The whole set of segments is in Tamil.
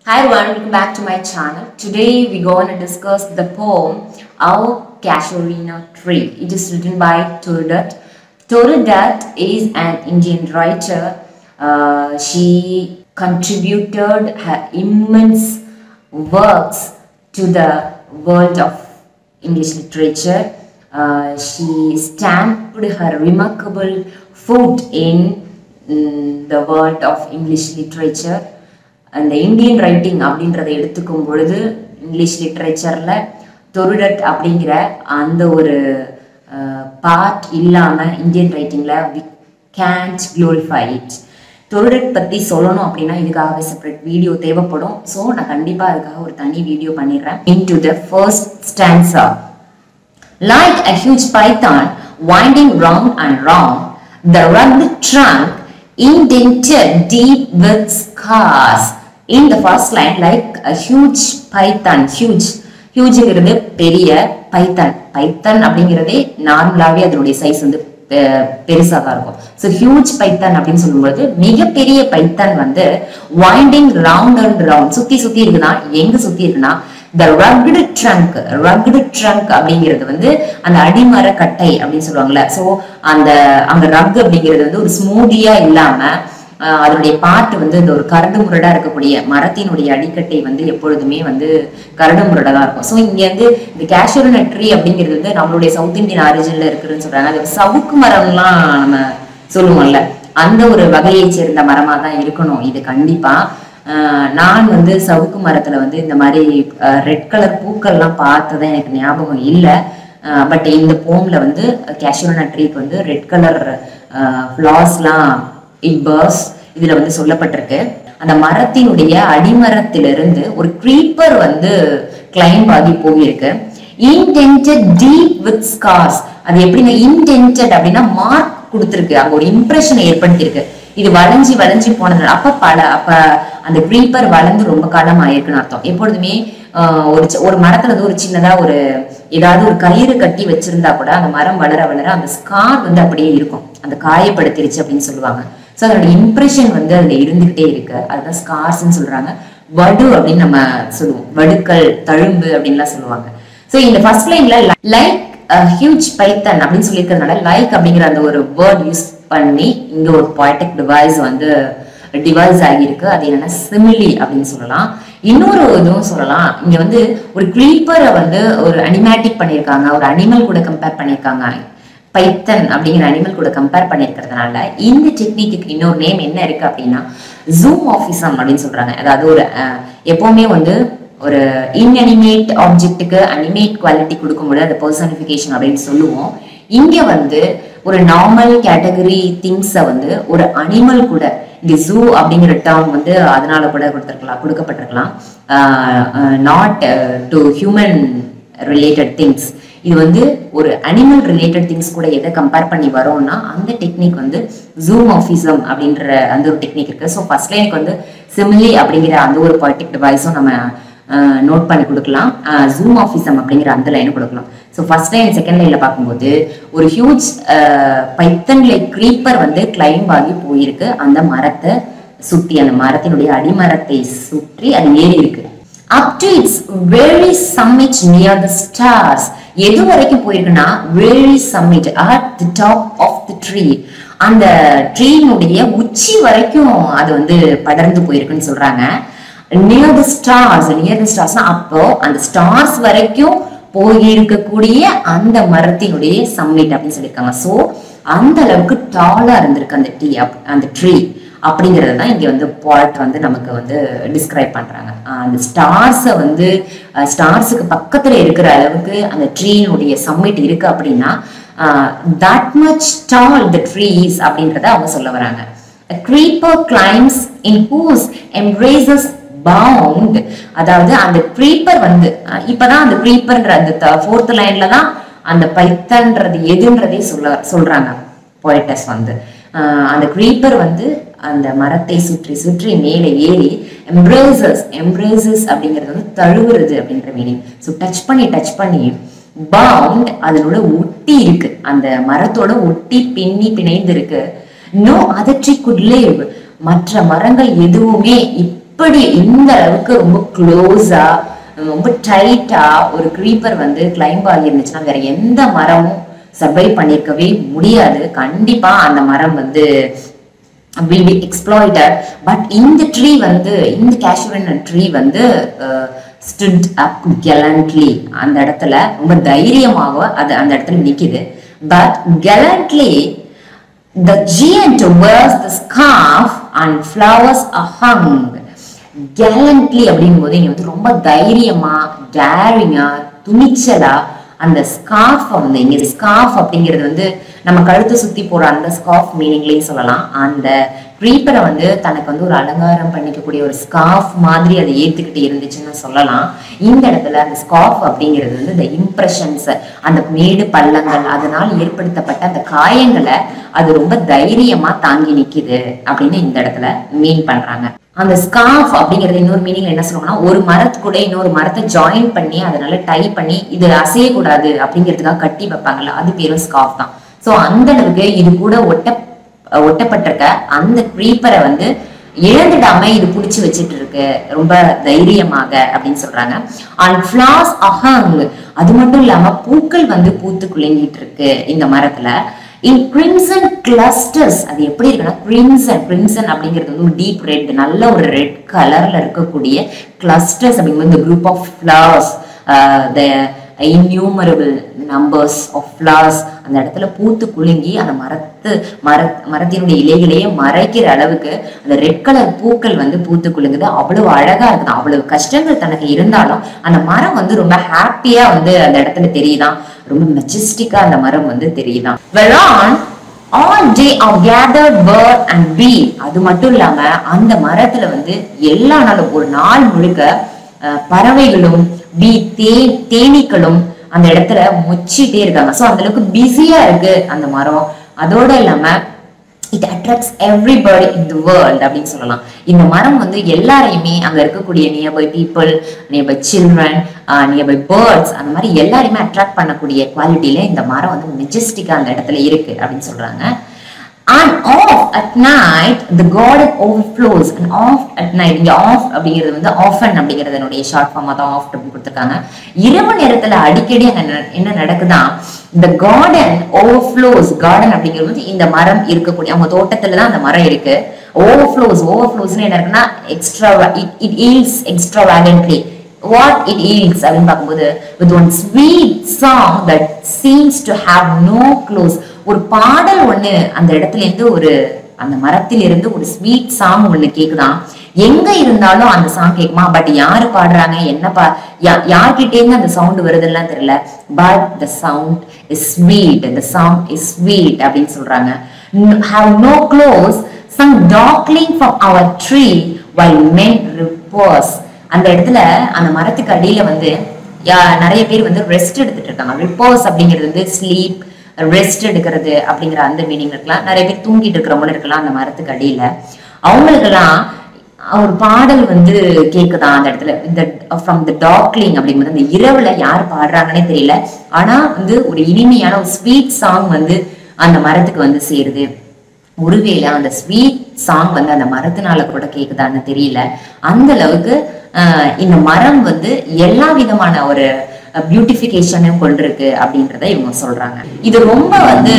Hi everyone, welcome back to my channel. Today we're going to discuss the poem Our Casuarina Tree. It is written by Torudat. Torudat is an Indian writer. Uh, she contributed her immense works to the world of English literature. Uh, she stamped her remarkable foot in mm, the world of English literature. அந்த இந்தியன் ரைட்டிங் அப்படின்றத எடுத்துக்கும் பொழுது இங்கிலீஷ் லிட்ரேச்சரில் தொருடட் அப்படிங்கிற அந்த ஒரு பார்ட் இல்லாமல் இந்தியன் ரைட்டிங்கில் வி கேன்ட் க்ளோரிஃபை இட் தொருடட் பற்றி சொல்லணும் அப்படின்னா இதுக்காகவே செப்பரேட் வீடியோ தேவைப்படும் ஸோ நான் கண்டிப்பாக அதுக்காக ஒரு தனி வீடியோ பண்ணிடுறேன் into the first stanza Like a huge python winding round and round, the rugged trunk indented deep with scars. In the first line, like a huge python, huge, ஹியூஜுங்கிறது பெரிய பைத்தன் பைத்தன் அப்படிங்கிறதே நார்மலாகவே அதனுடைய சைஸ் வந்து பெருசாக தான் இருக்கும் ஸோ ஹியூஜ் பைத்தன் அப்படின்னு சொல்லும்போது மிகப்பெரிய பைத்தன் வந்து வைண்டிங் ரவுண்ட் அண்ட் ரவுண்ட் சுற்றி சுற்றி இருக்குன்னா எங்கே சுற்றி இருக்குன்னா the rugged trunk rugged trunk அப்படிங்கிறது வந்து அந்த அடிமர கட்டை அப்படின்னு சொல்லுவாங்கல்ல ஸோ அந்த அந்த ரக் அப்படிங்கிறது வந்து ஒரு ஸ்மூதியா இல்லாம ஆஹ் அதனுடைய பாட்டு வந்து இந்த ஒரு கரடு முரடா இருக்கக்கூடிய மரத்தினுடைய அடிக்கட்டை வந்து எப்பொழுதுமே வந்து கரடு முரடா தான் இருக்கும் ஸோ இங்க வந்து இந்த கேஷுவல் நட்ரி அப்படிங்கிறது வந்து நம்மளுடைய சவுத் இந்தியன் ஆரிஜின்ல இருக்குதுன்னு சொல்றாங்க அது சவுக்கு மரம்லாம் நம்ம சொல்லுவோம்ல அந்த ஒரு வகையை சேர்ந்த மரமா தான் இருக்கணும் இது கண்டிப்பா ஆஹ் நான் வந்து சவுக்கு மரத்துல வந்து இந்த மாதிரி ரெட் கலர் பூக்கள்லாம் பார்த்ததா எனக்கு ஞாபகம் இல்லை பட் இந்த போம்ல வந்து கேஷுவல் நட்ரிக்கு வந்து ரெட் கலர் ஃப்ளாஸ்லாம் இட் பர்ஸ் இதுல வந்து சொல்லப்பட்டிருக்கு அந்த மரத்தினுடைய அடிமரத்திலிருந்து ஒரு க்ரீப்பர் வந்து கிளைம்ப் ஆகி போயிருக்கு இன்டென்டட் டீப் வித் ஸ்கார்ஸ் அது எப்படின்னா இன்டென்டட் அப்படின்னா மார்க் கொடுத்துருக்கு அங்க ஒரு இம்ப்ரெஷனை ஏற்படுத்தியிருக்கு இது வளைஞ்சி வளைஞ்சி போனது அப்ப பல அப்ப அந்த க்ரீப்பர் வளர்ந்து ரொம்ப காலம் ஆயிருக்குன்னு அர்த்தம் எப்பொழுதுமே ஆஹ் ஒரு சி- ஒரு மரத்துல இருந்து ஒரு சின்னதா ஒரு ஏதாவது ஒரு கயிறு கட்டி வச்சிருந்தா கூட அந்த மரம் வளர வளர அந்த ஸ்கார் வந்து அப்படியே இருக்கும் அந்த காயப்படுத்திருச்சு அப்படின்னு சொல்லுவாங்க ஸோ அதோட இம்ப்ரெஷன் வந்து அதுல இருந்துகிட்டே இருக்கு அதுதான் ஸ்கார்ஸ்ன்னு சொல்றாங்க வடு அப்படின்னு நம்ம சொல்லுவோம் வடுக்கள் தழும்பு அப்படின்லாம் சொல்லுவாங்க ஸோ இந்த ஃபர்ஸ்ட் லைன்ல லைக் ஹியூஜ் பைத்தன் அப்படின்னு சொல்லியிருக்கிறதுனால லைக் அப்படிங்கிற அந்த ஒரு வேர்ட் யூஸ் பண்ணி இங்க ஒரு பாய்டெக் டிவைஸ் வந்து டிவைஸ் ஆகியிருக்கு அது என்னன்னா சிமிலி அப்படின்னு சொல்லலாம் இன்னொரு இதுவும் சொல்லலாம் இங்க வந்து ஒரு க்ரீப்பரை வந்து ஒரு அனிமேட்டிக் பண்ணியிருக்காங்க ஒரு அனிமல் கூட கம்பேர் பண்ணியிருக்காங்க பைத்தன் அப்படிங்கிற அனிமல் கூட கம்பேர் பண்ணியிருக்கிறதுனால இந்த டெக்னிக்கு இன்னொரு நேம் என்ன இருக்கு அப்படின்னா ஜூம் ஆஃபிசம் அப்படின்னு சொல்றாங்க அதாவது ஒரு அஹ், எப்பவுமே வந்து ஒரு இன்அனிமேட் ஆப்ஜெக்ட்டுக்கு அனிமேட் குவாலிட்டி கொடுக்கும்போது அது பர்சனிஃபிகேஷன் அப்படின்னு சொல்லுவோம் இங்க வந்து ஒரு நார்மல் கேட்டகரி திங்ஸை வந்து ஒரு அனிமல் கூட இங்க ஜூ அப்படிங்கிற டேர்ம் வந்து அதனால கூட கொடுத்துருக்கலாம் கொடுக்கப்பட்டிருக்கலாம் not to human related things இது வந்து ஒரு அனிமல் ரிலேட்டட் திங்ஸ் கூட எதை கம்பேர் பண்ணி வரோம்னா அந்த டெக்னிக் வந்து ஜூம் ஆஃபிசம் அப்படின்ற அந்த ஒரு டெக்னிக் இருக்கு ஸோ ஃபர்ஸ்ட் லைனுக்கு வந்து சிமிலி அப்படிங்கிற அந்த ஒரு பாலிட்டிக் டிவைஸும் நம்ம நோட் பண்ணி கொடுக்கலாம் ஜூம் ஆஃபிசம் அப்படிங்கிற அந்த லைனும் கொடுக்கலாம் ஸோ ஃபர்ஸ்ட் லைன் செகண்ட் லைன்ல பார்க்கும்போது ஒரு ஹியூஜ் பைத்தன் லைக் க்ரீப்பர் வந்து கிளைம்ப் ஆகி போயிருக்கு அந்த மரத்தை சுற்றி அந்த மரத்தினுடைய அடிமரத்தை சுற்றி அது ஏறி இருக்கு up to its very summit near the stars எது வரைக்கும் போயிருக்குன்னா very summit at the top of the tree அந்த ட்ரீனுடைய உச்சி வரைக்கும் அது வந்து படர்ந்து போயிருக்குன்னு சொல்றாங்க near the stars near the stars அப்போ அந்த ஸ்டார்ஸ் வரைக்கும் போயிருக்கக்கூடிய அந்த மரத்தினுடைய சம்மிட் அப்படின்னு சொல்லியிருக்காங்க ஸோ அந்த அளவுக்கு டாலா இருந்திருக்கு அந்த டீ அந்த ட்ரீ அப்படிங்கிறது தான் இங்க வந்து பாட் வந்து நமக்கு வந்து டிஸ்கிரைப் பண்றாங்க ஆஹ் அந்த ஸ்டார்ஸை வந்து ஸ்டார்ஸுக்கு பக்கத்துல இருக்கிற அளவுக்கு அந்த ட்ரீனுடைய சம்மிட் இருக்கு அப்படின்னா that much tall the trees அப்படின்றத அவங்க சொல்ல வராங்க A creeper climbs in whose embraces bound அதாவது அந்த creeper வந்து அஹ் இப்பதான் அந்த creeperன்ற அந்த ஃபோர்த் லைன்ல தான் அந்த பைத்தன்றது எதுன்றதே சொல்ல சொல்றாங்க போய்டஸ் வந்து ஆஹ் அந்த creeper வந்து அந்த மரத்தை சுற்றி சுற்றி மேலே ஏறி எம்ப்ரேசஸ் எம்ப்ரேசஸ் அப்படிங்கிறது வந்து தழுவுறது அப்படின்ற மீனிங் ஸோ டச் பண்ணி டச் பண்ணி பவுண்ட் அதனோட ஒட்டி இருக்கு அந்த மரத்தோட ஒட்டி பின்னி பிணைந்து இருக்கு no other tree could live மற்ற மரங்கள் எதுவுமே இப்- இப்படி இந்த அளவுக்கு ரொம்ப க்ளோஸா ரொம்ப டைட்டா ஒரு க்ரீப்பர் வந்து கிளைம்ப் ஆகி இருந்துச்சுன்னா வேற எந்த மரமும் சர்வை பண்ணியிருக்கவே முடியாது கண்டிப்பா அந்த மரம் வந்து will be exploited பட் இந்த ட்ரீ வந்து இந்த கேஷுவன் ட்ரீ வந்து ஸ்டுட் அப் gallantly அந்த இடத்துல ரொம்ப தைரியமாக அது அந்த இடத்துல நிக்குது but gallantly the giant wears the scarf and flowers are hung gallantly அப்படிங்கும்போது இங்க வந்து ரொம்ப தைரியமா டேரிங்கா துணிச்சலா அந்த ஸ்கார்ஃப் வந்து இங்க ஸ்கார்ஃப் அப்படிங்கிறது வந்து நம்ம கழுத்தை சுத்தி போற அந்த ஸ்கார்ஃப் மீனிங்லயும் சொல்லலாம் அந்த க்ரீப்பரை வந்து தனக்கு வந்து ஒரு அலங்காரம் பண்ணிக்கக்கூடிய ஒரு ஸ்கார்ஃப் மாதிரி அதை ஏத்துக்கிட்டு இருந்துச்சுன்னு சொல்லலாம் இந்த இடத்துல அந்த ஸ்கார்ஃப் அப்படிங்கிறது வந்து இந்த இம்ப்ரெஷன்ஸ் அந்த மேடு பள்ளங்கள் அதனால் ஏற்படுத்தப்பட்ட அந்த காயங்களை அது ரொம்ப தைரியமா தாங்கி நிக்குது அப்படின்னு இந்த இடத்துல மீன் பண்றாங்க அந்த ஸ்கார்ஃப் அப்படிங்கிறது இன்னொரு மீனிங் என்ன சொல்லுவாங்கன்னா ஒரு மரத்து கூட இன்னொரு மரத்தை ஜாயின் பண்ணி அதனால டை பண்ணி இது அசையக்கூடாது அப்படிங்கிறதுக்காக கட்டி வைப்பாங்கல்ல அது பேரும் ஸ்கார்ஃப் தான் ஸோ அந்த அளவுக்கு இது கூட ஒட்ட ஒட்டப்பட்டிருக்க அந்த க்ரீப்பரை வந்து இழந்துடாம இது புடிச்சு வச்சுட்டு இருக்கு ரொம்ப தைரியமாக அப்படின்னு சொல்றாங்க அண்ட் ஃபிளாஸ் அஹங் அது மட்டும் இல்லாம பூக்கள் வந்து பூத்து குலுங்கிட்டு இருக்கு இந்த மரத்துல இன் கிரிம்சன் கிளஸ்டர்ஸ் அது எப்படி இருக்குன்னா கிரிம்சன் கிரிம்சன் அப்படிங்கிறது வந்து ஒரு டீப் ரெட் நல்ல ஒரு ரெட் கலர்ல இருக்கக்கூடிய கிளஸ்டர்ஸ் அப்படிங்கும்போது இந்த group of flowers the innumerable numbers of flowers அந்த இடத்துல பூத்து குலுங்கி அந்த மரத்து மர மரத்தினுடைய இலைகளையே மறைக்கிற அளவுக்கு அந்த ரெட் கலர் பூக்கள் வந்து பூத்து குலுங்குது அவ்வளவு அழகா இருக்குது அவ்வளவு கஷ்டங்கள் தனக்கு இருந்தாலும் அந்த மரம் வந்து ரொம்ப ஹாப்பியா வந்து அந்த இடத்துல தெரியுதான் ரொம்ப மெஜஸ்டிக்கா அந்த மரம் வந்து தெரியுதான் whereon all day of gathered bird and bee அது மட்டும் இல்லாம அந்த மரத்துல வந்து எல்லா நாளும் ஒரு நாள் முழுக்க அஹ், பறவைகளும் பீ தே தேனீக்களும் அந்த இடத்துல மொச்சிட்டே இருக்காங்க சோ அந்த அளவுக்கு பிஸியா இருக்கு அந்த மரம் அதோட இல்லாம it attracts everybody in the world அப்படின்னு சொல்லலாம் இந்த மரம் வந்து எல்லாரையுமே அங்க இருக்கக்கூடிய nearby people nearby children nearby birds அந்த மாதிரி எல்லாரையுமே அட்ராக்ட் பண்ணக்கூடிய குவாலிட்டியில இந்த மரம் வந்து மெஜஸ்டிக்கா அந்த இடத்துல இருக்கு அப்படின்னு சொல்றாங்க and off at night the garden overflows and off at night இங்க off அப்படிங்கிறது வந்து often அப்படிங்கிறதனுடைய ஷார்ட் ஃபார்மா தான் ஆஃப் அப்படின்னு கொடுத்துருக்காங்க இரவு நேரத்துல அடிக்கடி அங்க ந- என்ன நடக்குதா இந்த கார்டன் ஓவர்ஃப்ளோஸ் கார்டன் அப்படிங்கிறது வந்து இந்த மரம் இருக்கக்கூடிய அவங்க தோட்டத்துல தான் அந்த மரம் இருக்கு ஓவர்ஃப்ளோஸ் ஓவர்ஃப்ளோஸ்னு என்ன இருக்குன்னா extra it it yields extra valiantly what it yields அப்படின்னு பார்க்கும்போது with one sweet song that seems to have no close ஒரு பாடல் ஒண்ணு அந்த இடத்துல இருந்து ஒரு அந்த மரத்தில் இருந்து ஒரு ஸ்வீட் சாங் ஒண்ணு கேக்குதாம் எங்க இருந்தாலும் அந்த சாங் கேக்குமா பட் யாரு பாடுறாங்க என்ன பா யா- யார்கிட்ட இருந்து அந்த சவுண்ட் வருதுலாம் தெரியல but the sound is sweet the sound is sweet அப்படின்னு சொல்றாங்க have no close sung darkling from our tree while men repose அந்த இடத்துல அந்த மரத்துக்கு அடியில வந்து யா- நிறைய பேர் வந்து ரெஸ்ட் எடுத்துட்டு இருக்காங்க ரிப்போஸ் அப்படிங்கிறது வந்து ஸ்லீப் ரெஸ்ட் எடுக்கிறது அப்படிங்கிற அந்த மீனிங் இருக்கலாம் நிறைய பேர் தூங்கிட்டு இருக்கிறவங்களும் இருக்கலாம் அந்த மரத்துக்கு அடியில அவங்களுக்கெல்லாம் ஒரு பாடல் வந்து கேக்குதான் அந்த இடத்துல இந்த ஃப்ரம் த டாக்லிங் அப்படிங்கும்போது அந்த இரவுல யார் பாடுறாங்கன்னே தெரியல ஆனா வந்து ஒரு இனிமையான ஒரு ஸ்வீட் சாங் வந்து அந்த மரத்துக்கு வந்து சேருது ஒருவேளை அந்த ஸ்வீட் சாங் வந்து அந்த மரத்தினால கூட கேக்குதான்னு தெரியல அந்த அளவுக்கு ஆஹ், இந்த மரம் வந்து எல்லா விதமான ஒரு பியூட்டிஃபிகேஷனையும் கொண்டிருக்கு அப்படின்றத இவங்க சொல்றாங்க இது ரொம்ப வந்து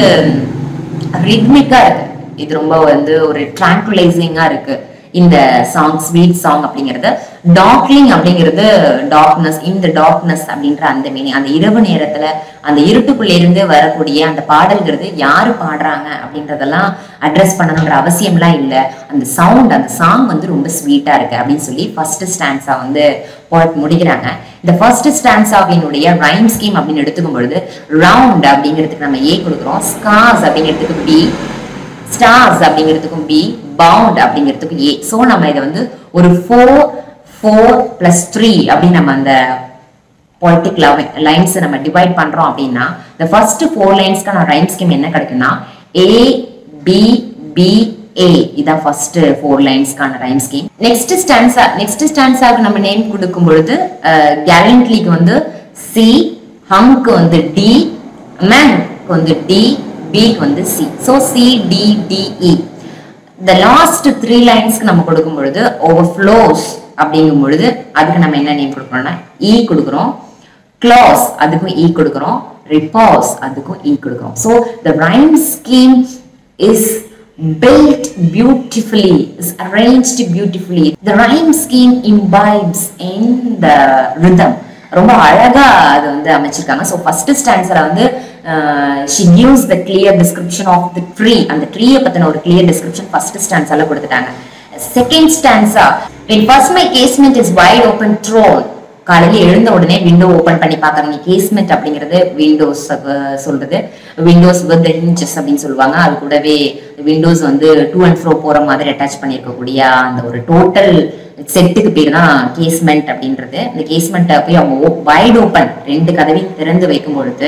ரித்மிக்கா இருக்கு இது ரொம்ப வந்து ஒரு ட்ராங்குலைசிங்கா இருக்கு இந்த சாங் ஸ்வீட் சாங் அப்படிங்கிறது டார்க்லிங் அப்படிங்கிறது டார்க்னஸ் இந்த டார்க்னஸ் அப்படின்ற அந்த மீனிங் அந்த இரவு நேரத்துல அந்த இருட்டுக்குள்ள இருந்து வரக்கூடிய அந்த பாடல்கிறது யாரு பாடுறாங்க அப்படின்றதெல்லாம் அட்ரஸ் பண்ணணுன்ற அவசியம்லாம் இல்லை அந்த சவுண்ட் அந்த சாங் வந்து ரொம்ப ஸ்வீட்டா இருக்கு அப்படின்னு சொல்லி ஃபர்ஸ்ட் ஸ்டான்ஸா வந்து போட் முடிக்கிறாங்க இந்த ஃபர்ஸ்ட் ஸ்டான்ஸாவினுடைய ரைம் ஸ்கீம் அப்படின்னு எடுத்துக்கும் பொழுது ரவுண்ட் அப்படிங்கிறதுக்கு நம்ம ஏ கொடுக்குறோம் ஸ்கார்ஸ் அப்படிங்கிறதுக்கு பி ஸ்டார்ஸ் அப்படிங்கிறதுக்கும் பி பவுண்ட் அப்படிங்கிறதுக்கும் ஏ ஸோ நம்ம இதை வந்து ஒரு ஃபோர் ஃபோர் பிளஸ் த்ரீ அப்படின்னு நம்ம அந்த பொலிட்டிக் லைன்ஸ் நம்ம டிவைட் பண்றோம் அப்படின்னா இந்த ஃபர்ஸ்ட் ஃபோர் லைன்ஸ்க்கான ரைம் ஸ்கீம் என்ன கிடைக்கும்னா ஏ பி பி ஏ இதான் ஃபர்ஸ்ட் ஃபோர் லைன்ஸ்க்கான rhyme scheme next stanza next ஸ்டான்ஸாக்கு நம்ம நேம் கொடுக்கும் பொழுது கேலண்ட்லிக்கு வந்து சி ஹம்க்கு வந்து டி மேன்க்கு வந்து டி பிக்கு வந்து C so C D D E இந்த லாஸ்ட் த்ரீ லைன்ஸ்க்கு நம்ம கொடுக்கும் பொழுது ஓவர்ஃப்ளோஸ் அப்படிங்கும் பொழுது அதுக்கு நம்ம என்ன நேம் கொடுக்குறோம்னா ஈ கொடுக்குறோம் க்ளாஸ் அதுக்கும் ஈ கொடுக்குறோம் ரிபாஸ் அதுக்கும் ஈ கொடுக்குறோம் so the rhyme scheme is built beautifully is arranged beautifully the rhyme scheme imbibes in the rhythm ரொம்ப அழகா அது வந்து அமைச்சிருக்காங்க ஸோ ஃபர்ஸ்ட் ஸ்டான்ஸ்ல வந்து she gives the clear description of the tree அந்த ட்ரீயை பத்தின ஒரு கிளியர் டிஸ்கிரிப்ஷன் ஃபர்ஸ்ட் ஸ்டான்ஸால கொடுத்துட்டாங்க second stanza when first my casement is wide open thrown காலையில எழுந்த உடனே விண்டோ ஓபன் பண்ணி பாக்குறீங்க கேஸ்மெண்ட் அப்படிங்கிறது விண்டோஸ் சொல்றது விண்டோஸ் வித் ஹிஞ்சஸ் அப்படின்னு சொல்லுவாங்க அது கூடவே விண்டோஸ் வந்து டூ அண்ட் ஃப்ரோ போற மாதிரி அட்டாச் பண்ணியிருக்கக்கூடிய அந்த ஒரு டோட்டல் செட்டுக்கு பேர் தான் கேஸ்மெண்ட் அப்படின்றது இந்த கேஸ்மெண்ட்டை போய் அவங்க வைட் ஓப்பன் ரெண்டு கதவையும் திறந்து வைக்கும் பொழுது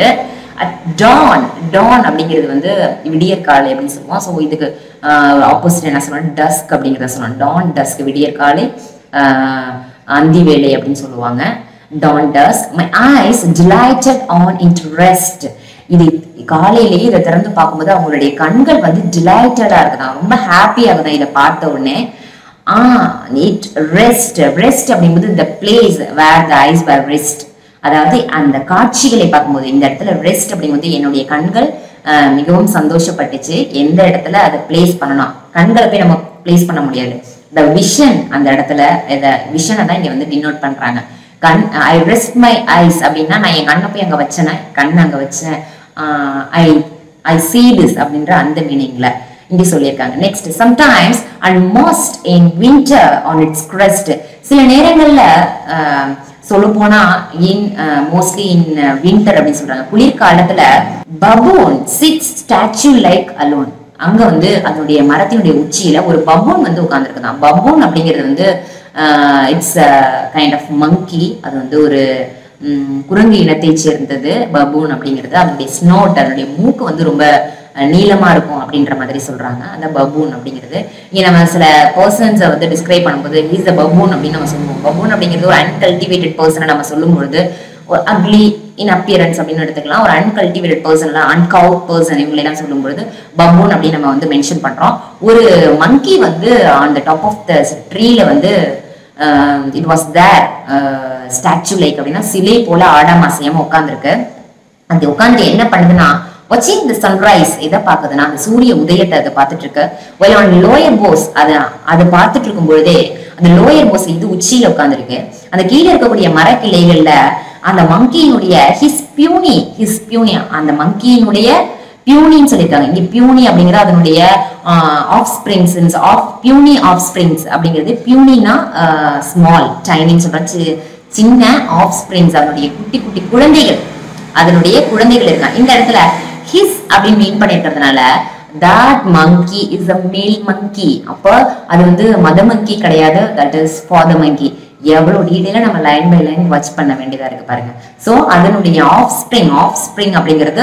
டான் டான் அப்படிங்கிறது வந்து விடியற் காலை அப்படின்னு சொல்லுவோம் ஸோ இதுக்கு ஆப்போசிட் என்ன சொல்லணும் டஸ்க் அப்படிங்கிறத சொல்லணும் டான் டஸ்க் விடியற் காலை ஆஹ் அந்தி வேலை அப்படின்னு சொல்லுவாங்க dawn dusk my eyes delighted on interest இது காலையிலேயே இதை திறந்து பார்க்கும்போது அவங்களுடைய கண்கள் வந்து டிலைட்டடா இருக்குதான் ரொம்ப ஹாப்பி ஆகுதான் இதை பார்த்த உடனே ஆ இட் ரெஸ்ட் ரெஸ்ட் அப்படிங்கும்போது இந்த place where the eyes were rest அதாவது அந்த காட்சிகளை பார்க்கும்போது இந்த இடத்துல ரெஸ்ட் அப்படிங்கும்போது என்னுடைய கண்கள் ஆஹ், மிகவும் சந்தோஷப்பட்டுச்சு எந்த இடத்துல அதை பிளேஸ் பண்ணணும் கண்களை போய் நம்ம பிளேஸ் பண்ண முடியாது த விஷன் அந்த இடத்துல இத விஷனை தான் இங்க வந்து டினோட் பண்றாங்க கண் ஐ ரெஸ்ட் மை ஐஸ் அப்படின்னா நான் என் கண்ணை போய் அங்க வச்சேன்னா கண் அங்க வச்சேன் ஐ ஐ see this அப்படின்ற அந்த மீனிங்ல இங்க சொல்லியிருக்காங்க next sometimes and most in winter on its crest சில நேரங்கள்ல சொல்ல போனா இன் மோஸ்ட்லி இன் வின்டர் அப்படின்னு சொல்றாங்க குளிர்காலத்துல baboon sits statue like alone அங்க வந்து அதனுடைய மரத்தினுடைய உச்சியில ஒரு பபூன் வந்து உட்கார்ந்துருக்குதான் பபூன் அப்படிங்கிறது வந்து இட்ஸ் கைண்ட் ஆஃப் மங்கி அது வந்து ஒரு ம், குரங்கு இனத்தை சேர்ந்தது பபூன் அப்படிங்கிறது அதனுடைய ஸ்னோட் அதனுடைய மூக்கு வந்து ரொம்ப அஹ், நீளமா இருக்கும் அப்படின்ற மாதிரி சொல்றாங்க அந்த பபூன் அப்படிங்கிறது இங்க நம்ம சில பர்சன்ஸை வந்து டிஸ்கிரைப் பண்ணும்போது இஸ் த பபூன் அப்படின்னு நம்ம சொல்லுவோம் பபூன் அப்படிங்கிறது ஒரு அன்கல்டிவேட்டட் பர்சனை நம்ம சொல்லும்பொழுது ஒரு அக்லி இன் அப்பியரன்ஸ் அப்படின்னு எடுத்துக்கலாம் ஒரு அன்கல்டிவேட்டட் பர்சன்ல அன்கவுட் பர்சன் இவங்களை எல்லாம் சொல்லும்பொழுது பபூன் அப்படின்னு நம்ம வந்து மென்ஷன் பண்றோம் ஒரு மங்கி வந்து on the top of the ட்ரீல வந்து it was there statue like அப்படின்னா சிலை போல ஆடாம அசையாம உட்காந்துருக்கு அது உட்காந்து என்ன பண்ணுதுன்னா வாட்சிங் தி சன்ரைஸ் எதை பாக்குதுன்னா அந்த சூரிய உதயத்தை அதை பார்த்துட்டு இருக்கு வெல் ஆன் லோயர் போஸ் அதை அதை பார்த்துட்டு இருக்கும் பொழுதே அந்த லோயர் போஸ் இது உச்சியில உட்காந்துருக்கு அந்த கீழே இருக்கக்கூடிய மரக்கிளைகள்ல அந்த மங்கியினுடைய ஹிஸ் பியூனி ஹிஸ் பியூனி அந்த மங்கியினுடைய பியூனின்னு சொல்லியிருக்காங்க இங்க பியூனி அப்படிங்கிறது அதனுடைய offsprings of puny offsprings அப்படிங்கிறது பியூனினா ஸ்மால் டைனின்னு சொல்றோம் சி- சின்ன ஆஃப் ஸ்பிரிங்ஸ் அதனுடைய குட்டி குட்டி குழந்தைகள் அதனுடைய குழந்தைகள் இருக்காங்க இந்த இடத்துல ஹிஸ் அப்படின்னு மீன் பண்ணிருக்கிறதுனால that monkey is a male monkey அப்போ அது வந்து மத monkey கிடையாது that is father monkey எவ்வளவு டீடைலா நம்ம லைன் பை லைன் வாட்ச் பண்ண வேண்டியதா இருக்கு பாருங்க சோ அதனுடைய ஆஃப் ஸ்ப்ரிங் ஆஃப் ஸ்ப்ரிங் அப்படிங்கிறது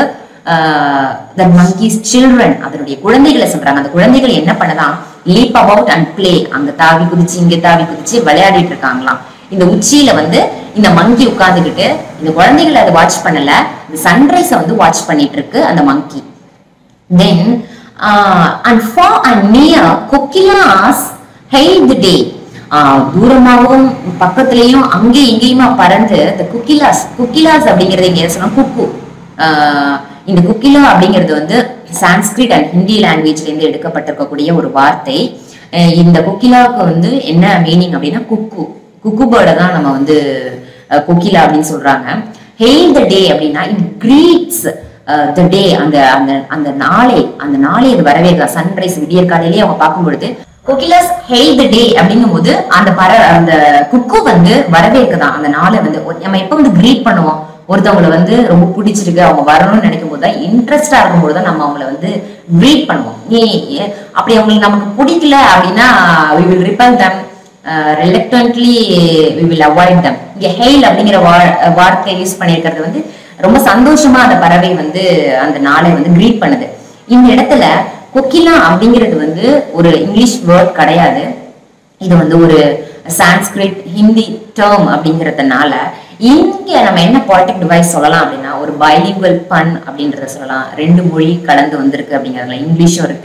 த monkeys சில்ட்ரன் அதனுடைய குழந்தைகளை சொல்றாங்க அந்த குழந்தைகள் என்ன பண்ணலாம் லீப் அபவுட் அண்ட் ப்ளே அங்க தாவி குதிச்சு இங்க தாவி குதிச்சு விளையாடிட்டு இருக்காங்களாம் இந்த உச்சியில வந்து இந்த மங்கி உட்கார்ந்துகிட்டு இந்த குழந்தைகளை அதை வாட்ச் பண்ணல இந்த சன்ரைஸை வந்து வாட்ச் பண்ணிட்டு இருக்கு அந்த மங்கி then uh, and far and near coquillas hailed the day ஆஹ் தூரமாகவும் பக்கத்துலயும் அங்கேயும் இங்கேயுமா பறந்து இந்த குக்கிலாஸ் குக்கிலாஸ் அப்படிங்கறது இங்க சொன்னா குக்கு ஆஹ் இந்த குக்கிலா அப்படிங்கிறது வந்து சான்ஸ்கிரிட் அண்ட் ஹிந்தி லாங்குவேஜ்ல இருந்து எடுக்கப்பட்டிருக்கக்கூடிய ஒரு வார்த்தை அஹ் இந்த குக்கிலாவுக்கு வந்து என்ன மீனிங் அப்படின்னா குக்கு குக்கு பேர்டை தான் நம்ம வந்து அஹ், கொக்கிலா அப்படின்னு சொல்றாங்க ஹெயில் த டே அப்படின்னா இட் கிரீட்ஸ் த டே அந்த அந்த அந்த நாளை அந்த நாளை அது வரவேற்கா சன்ரைஸ் விடியற் காலையிலேயே அவங்க பார்க்கும் பொழுது கொக்கிலாஸ் ஹெயில் த டே அப்படிங்கும் போது அந்த பற அந்த குக்கு வந்து வரவேற்குதான் அந்த நாளை வந்து ஒரு- நம்ம எப்ப வந்து கிரீட் பண்ணுவோம் ஒருத்தவங்களை வந்து ரொம்ப பிடிச்சிருக்கு அவங்க வரணும்னு நினைக்கும் போது தான் இன்ட்ரெஸ்டா இருக்கும் போது தான் நம்ம அவங்கள வந்து கிரீட் பண்ணுவோம் நீ அப்படி அவங்களுக்கு நமக்கு பிடிக்கல அப்படின்னா we will repel them reluctantly we will avoid them இங்க ஹெயில் அப்படிங்கிற வா- வார்த்தை யூஸ் பண்ணியிருக்கிறது வந்து ரொம்ப சந்தோஷமா அந்த பறவை வந்து அந்த நாளை வந்து கிரீட் பண்ணுது இந்த இடத்துல கொக்கிலா அப்படிங்கிறது வந்து ஒரு இங்கிலீஷ் வேர்ட் கிடையாது இது வந்து ஒரு சான்ஸ்கிரிட் ஹிந்தி டேர்ம் அப்படிங்கறதுனால இங்க நம்ம என்ன பாலிட்டிக் டிவைஸ் சொல்லலாம் அப்படின்னா ஒரு பைலிங்குவல் பன் அப்படின்றத சொல்லலாம் ரெண்டு மொழி கலந்து வந்திருக்கு அப்படிங்கறதுல இங்கிலீஷும் இருக்கு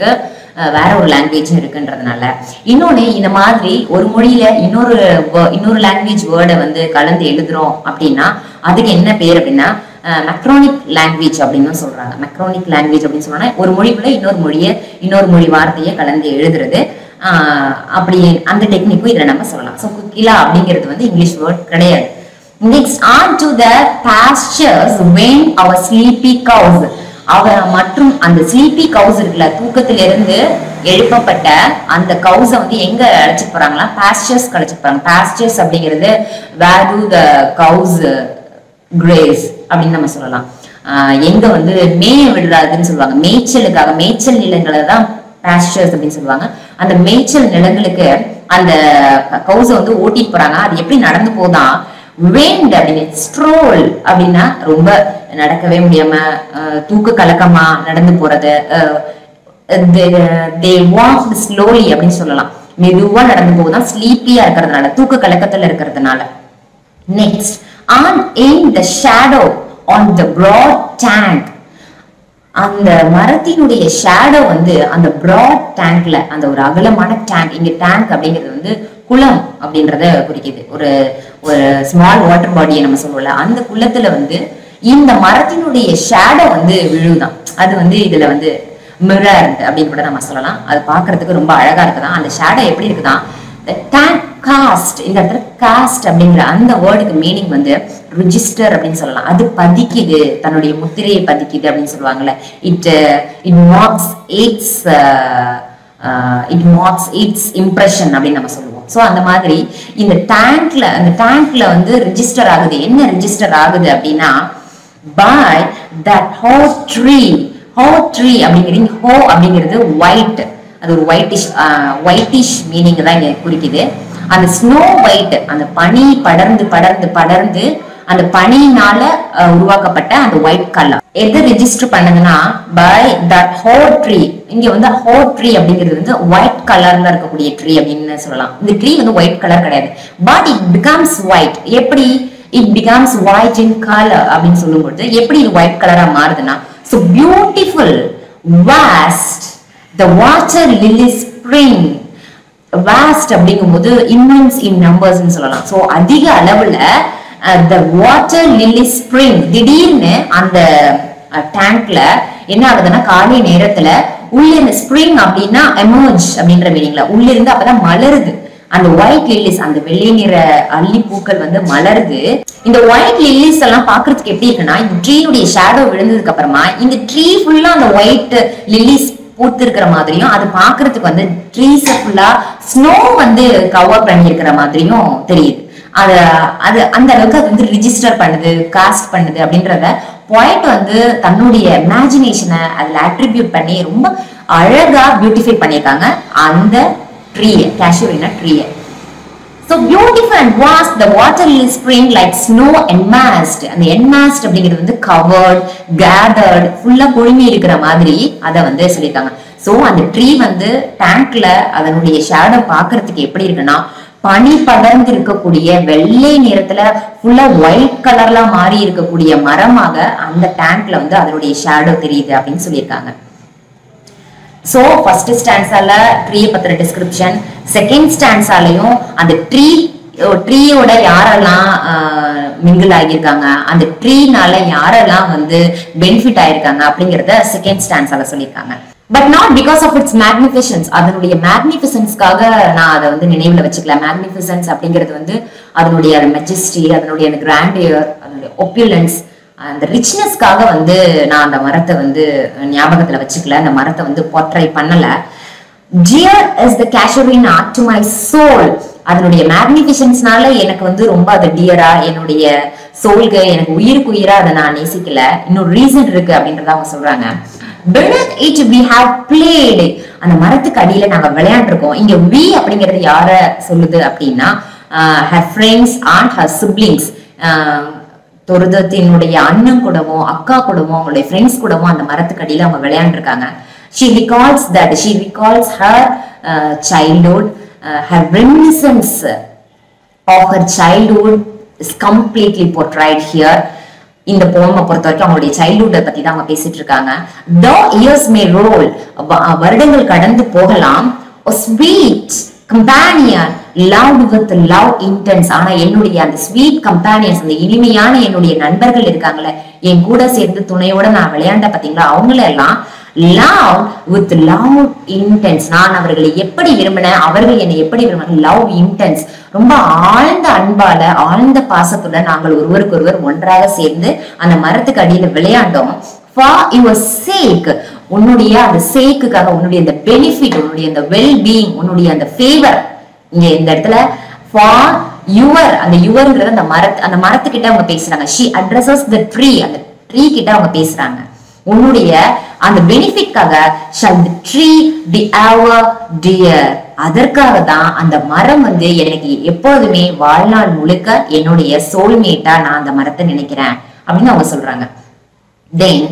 அஹ், வேற ஒரு லாங்குவேஜ் இருக்குன்றதுனால இன்னொன்னு இந்த மாதிரி ஒரு மொழியில இன்னொரு wo- இன்னொரு லாங்குவேஜ் வேர்டை வந்து கலந்து எழுதுறோம் அப்படின்னா அதுக்கு என்ன பேர் அப்படின்னா மெக்ரோனிக் லாங்குவேஜ் அப்படின்னு சொல்றாங்க மெக்ரோனிக் லாங்குவேஜ் அப்படின்னு சொன்னா ஒரு மொழிக்குள்ள இன்னொரு மொழியை இன்னொரு மொழி வார்த்தையை கலந்து எழுதுறது ஆஹ் அப்படி அந்த டெக்னிக்கும் இதுல நம்ம சொல்லலாம் ஸோ குக்கிலா அப்படிங்கிறது வந்து இங்கிலீஷ் வேர்ட் கிடையாது next on to the pastures when our sleepy cows அவ மற்றும் அந்த ஸ்லீப்பி கவுஸ் இருக்குல்ல தூக்கத்திலிருந்து எழுப்பப்பட்ட அந்த கவுஸை வந்து எங்க அழைச்சிட்டு போறாங்களா பாஸ்டர்ஸ் அழைச்சிட்டு போறாங்க பாஸ்டர்ஸ் அப்படிங்கிறது வேர் டு த கவுஸ் கிரேஸ் அப்படின்னு நம்ம சொல்லலாம் ஆஹ் எங்க வந்து மேய விடுறாதுன்னு சொல்லுவாங்க மேய்ச்சலுக்காக மேய்ச்சல் நிலங்களை தான் பாஸ்டர்ஸ் அப்படின்னு சொல்லுவாங்க அந்த மேய்ச்சல் நிலங்களுக்கு அந்த கவுஸை வந்து ஓட்டிட்டு போறாங்க அது எப்படி நடந்து போதான் வேண்ட் அப்படின்னு ஸ்ட்ரோல் அப்படின்னா ரொம்ப நடக்கவே முடியாம அஹ், தூக்க கலக்கமா நடந்து போறது தே வாக் ஸ்லோலி அப்படின்னு சொல்லலாம் மெதுவா நடந்து போகுதான் ஸ்லீப்பியா இருக்கிறதுனால தூக்க கலக்கத்துல இருக்கிறதுனால next on in the shadow on the broad tank அந்த மரத்தினுடைய ஷேடோ வந்து அந்த பிராட் டேங்க்ல அந்த ஒரு அகலமான டேங்க் இங்க டேங்க் அப்படிங்கிறது வந்து குளம் அப்படின்றத குறிக்குது ஒரு ஒரு ஸ்மால் வாட்டர் பாடியை நம்ம சொல்லுவோம்ல அந்த குளத்துல வந்து இந்த மரத்தினுடைய ஷேடோ வந்து விழுதான் அது வந்து இதுல வந்து மிரர் அப்படின்னு கூட நம்ம சொல்லலாம் அது பார்க்கிறதுக்கு ரொம்ப அழகா இருக்குதான் அந்த ஷேடோ எப்படி இருக்குதான் டேங்க் காஸ்ட் இந்த இடத்துல காஸ்ட் அப்படிங்கிற அந்த வேர்டுக்கு மீனிங் வந்து ரிஜிஸ்டர் அப்படின்னு சொல்லலாம் அது பதிக்குது தன்னுடைய முத்திரையை பதிக்குது அப்படின்னு சொல்லுவாங்கல்ல it it marks its it marks its impression அப்படின்னு நம்ம சொல்லுவோம் ஸோ அந்த மாதிரி இந்த டேங்க்ல அந்த டேங்க்ல வந்து ரிஜிஸ்டர் ஆகுது என்ன ரிஜிஸ்டர் ஆகுது அப்படின்னா by that hoar tree hoar tree அப்படிங்கிறது ஹோ அப்படிங்கிறது ஒயிட் அது ஒரு ஒயிட்டிஷ் ஒயிட்டிஷ் மீனிங் தான் இங்க குறிக்குது அந்த ஸ்னோ ஒயிட் அந்த பனி படர்ந்து படர்ந்து படர்ந்து அந்த பனியினால அஹ், உருவாக்கப்பட்ட அந்த ஒயிட் கலர் எது ரெஜிஸ்டர் பண்ணுதுன்னா பை தட் ஹோ ட்ரீ இங்க வந்து ஹோ ட்ரீ அப்படிங்கிறது வந்து ஒயிட் கலர்ல இருக்கக்கூடிய ட்ரீ அப்படின்னு சொல்லலாம் இந்த ட்ரீ வந்து ஒயிட் கலர் கிடையாது பட் இட் பிகம்ஸ் ஒயிட் எப்படி it becomes white in colour அப்படின்னு சொல்லும்போது எப்படி இது ஒயிட் கலரா மாறுதுன்னா so beautiful vast the water lily spring vast அப்படிங்கும்போது இம்மென்ஸ் இன் நம்பர்ஸ்னு சொல்லலாம் ஸோ அதிக அளவுல த வாட்டர் லில்லி ஸ்ப்ரிங் திடீர்னு அந்த டேங்க்ல என்ன ஆகுதுன்னா காலை நேரத்துல உள்ள இந்த ஸ்ப்ரிங் அப்படின்னா எமர்ஜ் அப்படின்ற மீனிங்ல உள்ள இருந்து அப்பதான் மலருது அந்த ஒயிட் லில்லிஸ் அந்த வெள்ளை நிற அல்லி பூக்கள் வந்து மலருது இந்த ஒயிட் லில்லிஸ் எல்லாம் பாக்குறதுக்கு எப்படி இருக்குன்னா இந்த ட்ரீனுடைய ஷேடோ விழுந்ததுக்கு அப்புறமா இந்த ட்ரீ ஃபுல்லா அந்த ஒயிட் லில்லிஸ் பூத்து இருக்கிற மாதிரியும் அது பாக்குறதுக்கு வந்து ட்ரீஸ் ஃபுல்லா ஸ்னோ வந்து கவர் பண்ணி இருக்கிற மாதிரியும் தெரியுது அத அது அந்த அளவுக்கு அது வந்து ரிஜிஸ்டர் பண்ணுது காஸ்ட் பண்ணுது அப்படின்றத பாயிண்ட் வந்து தன்னுடைய இமேஜினேஷனை அதுல அட்ரிபியூட் பண்ணி ரொம்ப அழகா பியூட்டிஃபை பண்ணியிருக்காங்க அந்த ட்ரீயை கேஷுவரினா ட்ரீயை So beautiful and vast, the water lily spring like snow enmassed. அந்த enmassed அப்படிங்கிறது வந்து covered, gathered, ஃபுல்லா குழுமி இருக்கிற மாதிரி அதை வந்து சொல்லியிருக்காங்க ஸோ அந்த ட்ரீ வந்து டேங்க்ல அதனுடைய ஷேடோ பார்க்கிறதுக்கு எப்படி இருக்குன்னா பனி படர்ந்து இருக்கக்கூடிய வெள்ளை நிறத்துல ஃபுல்லா ஒயிட் கலர்ல மாறி இருக்கக்கூடிய மரமாக அந்த டேங்க்ல வந்து அதனுடைய ஷேடோ தெரியுது அப்படின்னு சொல்லியிருக்காங்க ஸோ ஃபர்ஸ்ட் ஸ்டான்ஸால ட்ரீயை பத்தின டிஸ்கிரிப்ஷன் செகண்ட் ஸ்டான்ஸாலையும் அந்த ட்ரீ ட்ரீயோட யாரெல்லாம் மிங்கிள் ஆகியிருக்காங்க அந்த ட்ரீனால யாரெல்லாம் வந்து பெனிஃபிட் ஆயிருக்காங்க அப்படிங்கறத செகண்ட் ஸ்டான்ஸால சொல்லியிருக்காங்க but not because of its magnificence அதனுடைய மேக்னிஃபிசன்ஸ்க்காக நான் அதை வந்து நினைவுல வச்சுக்கல மேக்னிஃபிசன்ஸ் அப்படிங்கிறது வந்து அதனுடைய மெஜஸ்டி அதனுடைய அந்த கிராண்டியர் அதனுடைய ஒப்யூலன்ஸ் அந்த ரிச்னஸ்க்காக வந்து நான் அந்த மரத்தை வந்து ஞாபகத்துல வச்சுக்கல அந்த மரத்தை வந்து போர்ட்ரை பண்ணல dear is the casuarina to my soul அதனுடைய மேக்னிஃபிஷன்ஸ்னால எனக்கு வந்து ரொம்ப அது டியரா என்னுடைய சோல்க்கு எனக்கு உயிருக்கு உயிரா அதை நான் நேசிக்கல இன்னொரு ரீசன் இருக்கு அப்படின்றத அவங்க சொல்றாங்க beneath it we have played அந்த மரத்துக்கு அடியில நாங்க விளையாண்டுருக்கோம் இங்க we அப்படிங்கிறது யார சொல்லுது அப்படின்னா her friends and her siblings ஆஹ் தொருதத்தினுடைய அண்ணன் கூடவும் அக்கா கூடவும் அவங்களுடைய ஃப்ரெண்ட்ஸ் கூடவும் அந்த மரத்துக்கு அடியில அவங்க விளையாண்டுருக்காங்க she recalls that she recalls her uh, childhood uh, her reminiscence of her childhood is completely portrayed here இந்த போமை பொறுத்த வரைக்கும் அவங்களுடைய சைல்ட்ஹுட்டை பத்தி தான் அவங்க பேசிட்டு இருக்காங்க தோ இயர்ஸ் மே ரோல் வருடங்கள் கடந்து போகலாம் sweet companion love with love intense ஆனா என்னுடைய அந்த ஸ்வீட் கம்பேனியன்ஸ் அந்த இனிமையான என்னுடைய நண்பர்கள் இருக்காங்கல்ல என் கூட சேர்ந்து துணையோட நான் விளையாண்ட பாத்தீங்களா அவங்கள எல்லாம் லவ் வித் லவ் இன்டென்ஸ் நான் அவர்களை எப்படி விரும்பினேன் அவர்கள் என்னை எப்படி விரும்பினாங்க லவ் இன்டென்ஸ் ரொம்ப ஆழ்ந்த அன்பால ஆழ்ந்த பாசத்துடன் நாங்கள் ஒருவருக்கு ஒருவர் ஒன்றாக சேர்ந்து அந்த மரத்துக்கு அடியில விளையாண்டோம் ஃபார் யுவர் சேக் உன்னுடைய அந்த சேக்குக்காக உன்னுடைய அந்த பெனிஃபிட் உன்னுடைய அந்த வெல் பீயிங் உன்னுடைய அந்த ஃபேவர் இங்க இந்த இடத்துல ஃபார் யுவர் அந்த யுவர்ங்கிறது அந்த மரத் அந்த மரத்துக்கிட்ட அவங்க பேசுறாங்க ஷி அட்ரஸஸ் த ட்ரீ அந்த ட்ரீ கிட்ட அவங்க பேசுறாங்க உன்னுடைய அந்த பெனிஃபிட்காக shall the tree be our dear அதற்காக தான் அந்த மரம் வந்து எனக்கு எப்போதுமே வாழ்நாள் முழுக்க என்னுடைய சோல்மேட்டா நான் அந்த மரத்தை நினைக்கிறேன் அப்படின்னு அவங்க சொல்றாங்க தென்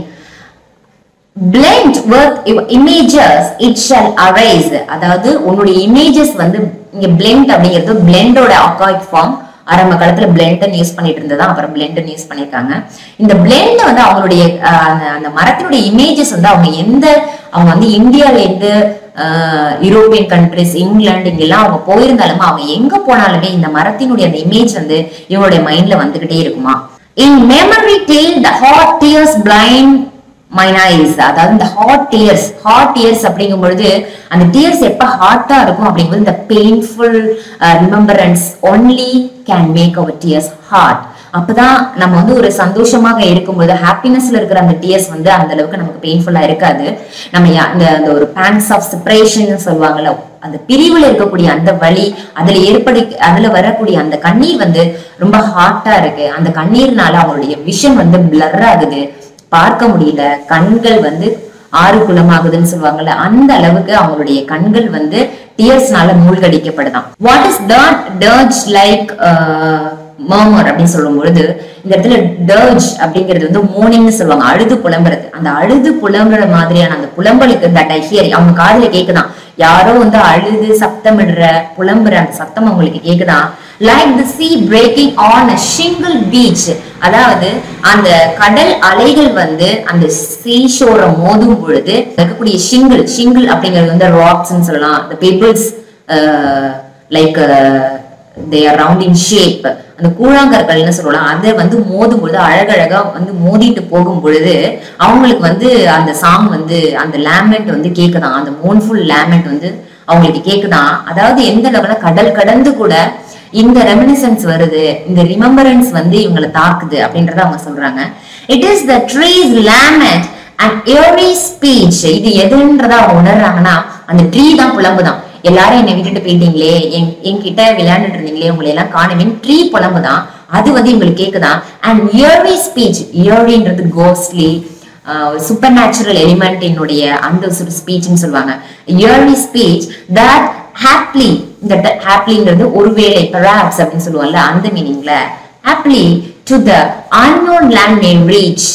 blend with your images it shall arise அதாவது உன்னுடைய images வந்து இங்க blend அப்படிங்கிறது blend-ஓட archaic form ஆரம்ப காலத்துல blend யூஸ் பண்ணிட்டு இருந்ததா அப்புறம் blend யூஸ் பண்ணிருக்காங்க இந்த blend வந்து அவங்களுடைய அஹ், அந்த- அந்த மரத்தினுடைய இமேஜஸ் வந்து அவங்க எந்த அவங்க வந்து இந்தியால இருந்து யூரோப்பியன் கண்ட்ரிஸ் இங்கிலாந்து இங்கெல்லாம் அவங்க போயிருந்தாலுமே அவங்க எங்க போனாலுமே இந்த மரத்தினுடைய அந்த இமேஜ் வந்து இவங்களுடைய மைண்ட்ல வந்துகிட்டே இருக்குமா in memory till the hot tears blind mine eyes அதாவது இந்த ஹாட் டியர்ஸ் ஹாட் டியர்ஸ் அப்படிங்கும் பொழுது அந்த டியர்ஸ் எப்ப ஹாட்டா இருக்கும் அப்படிங்கும்போது இந்த painful remembrance only can make our tears hot அப்பதான் நம்ம வந்து ஒரு சந்தோஷமாக இருக்கும்போது ஹாப்பினஸ்ல இருக்கிற அந்த டியர்ஸ் வந்து அந்த அளவுக்கு நமக்கு பெயின்ஃபுல்லா இருக்காது நம்ம யா- இந்த அந்த ஒரு பேன்ஸ் ஆஃப் செப்பரேஷன் சொல்லுவாங்கல்ல அந்த பிரிவுல இருக்கக்கூடிய அந்த வலி அதுல ஏற்படி அதுல வரக்கூடிய அந்த கண்ணீர் வந்து ரொம்ப ஹாட்டா இருக்கு அந்த கண்ணீர்னால அவங்களுடைய விஷன் வந்து பிளர் ஆகுது பார்க்க முடியல கண்கள் வந்து ஆறு குளமாகுதுன்னு சொல்லுவாங்கல்ல அந்த அளவுக்கு அவங்களுடைய கண்கள் வந்து டியர்ஸ்னால மூழ்கடிக்கப்படுதாம் what is that dirge like murmur அப்படின்னு சொல்லும் பொழுது இந்த இடத்துல டர்ஜ் அப்படிங்கிறது வந்து மோர்னிங்னு சொல்லுவாங்க அழுது புலம்புறது அந்த அழுது புலம்புற மாதிரியான அந்த புலம்பலுக்கு தட் ஐ ஹியர் அவங்க காதுல கேக்குதான் யாரோ வந்து அழுது சத்தமிடுற புலம்புற அந்த சத்தம் அவங்களுக்கு கேக்குதான் like the sea breaking on a shingle beach அதாவது அந்த கடல் அலைகள் வந்து அந்த சீஷோர மோதும் பொழுது இருக்கக்கூடிய ஷிங்கிள் ஷிங்கிள் அப்படிங்கிறது வந்து ராக்ஸ்ன்னு சொல்லலாம் the pebbles like they are round in shape அந்த கூழாங்கற்கள்னு சொல்லலாம் அதை வந்து மோதும் பொழுது அழகழகா வந்து மோதிட்டு போகும் பொழுது அவங்களுக்கு வந்து அந்த சாங் வந்து அந்த லேமெண்ட் வந்து கேக்குதாம் அந்த மோன்ஃபுல் லேமெண்ட் வந்து அவங்களுக்கு கேக்குதாம் அதாவது எந்த லெவல கடல் கடந்து கூட இந்த ரெமினிசன்ஸ் வருது இந்த ரிமெம்பரன்ஸ் வந்து இவங்களை தாக்குது அப்படின்றத அவங்க சொல்றாங்க it is the tree's lament and every speech இது எதுன்றத அவங்க உணர்றாங்கன்னா அந்த ட்ரீ தான் புலம்புதான் எல்லாரும் என்னை விட்டுட்டு போயிட்டீங்களே என் என்கிட்ட விளையாண்டுட்டு இருந்தீங்களே உங்களை எல்லாம் காணுமே ட்ரீ புலம்புதான் அது வந்து இவங்களுக்கு கேக்குதான் அண்ட் இயர்லி ஸ்பீச் இயர்லின்றது கோஸ்ட்லி சூப்பர் நேச்சுரல் எலிமெண்ட் என்னுடைய அந்த ஒரு ஸ்பீச்னு சொல்லுவாங்க இயர்லி ஸ்பீச் தட் ஹாப்லி இந்த ஹாப்லிங்கிறது ஒருவேளை பராப்ஸ் அப்படின்னு சொல்லுவாங்கல்ல அந்த மீனிங்ல haply to the unknown land may reach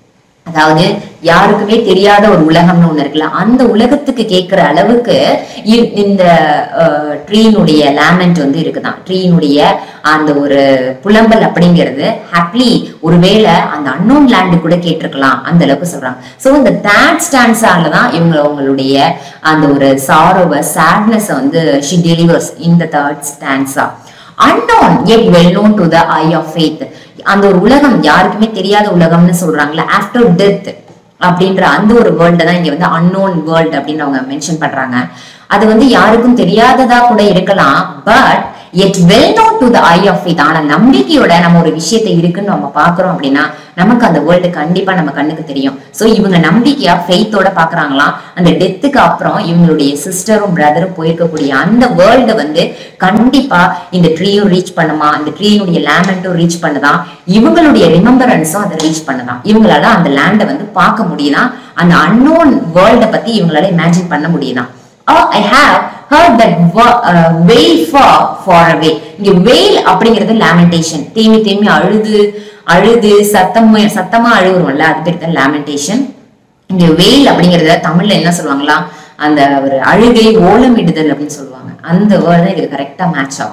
அதாவது யாருக்குமே தெரியாத ஒரு உலகம்னு ஒண்ணு இருக்குல்ல அந்த உலகத்துக்கு கேட்கிற அளவுக்கு இ- இந்த ட்ரீனுடைய லேமெண்ட் வந்து இருக்குதான் ட்ரீனுடைய அந்த ஒரு புலம்பல் அப்படிங்கிறது ஹாப்லி ஒருவேளை அந்த அன்னோன் லேண்டு கூட கேட்டிருக்கலாம் அந்த அளவுக்கு சொல்றாங்க சோ இந்த தேர்ட் ஸ்டான்ஸால தான் இவங்க அவங்களுடைய அந்த ஒரு சாரோவை சேட்னஸ் வந்து ஷி டெலிவர்ஸ் இந்த third stanza unknown yet well known to the eye of faith அந்த ஒரு உலகம் யாருக்குமே தெரியாத உலகம்னு சொல்றாங்கல்ல ஆஃப்டர் டெத் அப்படின்ற அந்த ஒரு வேர்ல்ட தான் இங்க வந்து unknown வேர்ல்ட் அப்படின்னு அவங்க மென்ஷன் பண்றாங்க அது வந்து யாருக்கும் தெரியாததா கூட இருக்கலாம் but yet well known to the eye of faith ஆனா நம்பிக்கையோட நம்ம ஒரு விஷயத்தை இருக்குன்னு நம்ம பாக்குறோம் அப்படின்னா நமக்கு அந்த வேர்ல்டு கண்டிப்பா நம்ம கண்ணுக்கு தெரியும் சோ இவங்க நம்பிக்கையா ஃபெய்த்தோட பாக்குறாங்களாம் அந்த டெத்துக்கு அப்புறம் இவங்களுடைய சிஸ்டரும் பிரதரும் போயிருக்கக்கூடிய அந்த வேர்ல்டு வந்து கண்டிப்பா இந்த ட்ரீயும் ரீச் பண்ணுமா அந்த ட்ரீனுடைய லேமெண்ட்டும் ரீச் பண்ணுதான் இவங்களுடைய ரிமெம்பரன்ஸும் அதை ரீச் பண்ணுதான் இவங்களால அந்த லேண்டை வந்து பார்க்க முடியுதான் அந்த அன்னோன் வேர்ல்ட பத்தி இவங்களால இமேஜின் பண்ண முடியுதான் Oh, I have heard that wa- uh, wail far, far away. இங்க wail அப்படிங்கிறது lamentation. தேமி தேமி அழுது அழுது சத்தம் சத்தமா அழுகுறோம்ல அது பேர் தான் lamentation. இங்க வெயில் அப்படிங்கறத தமிழ்ல என்ன சொல்லுவாங்களா அந்த ஒரு அழுகை ஓலமிடுதல் அப்படின்னு சொல்லுவாங்க அந்த வேர்ட் தான் இதுக்கு கரெக்டா மேட்ச் ஆகும்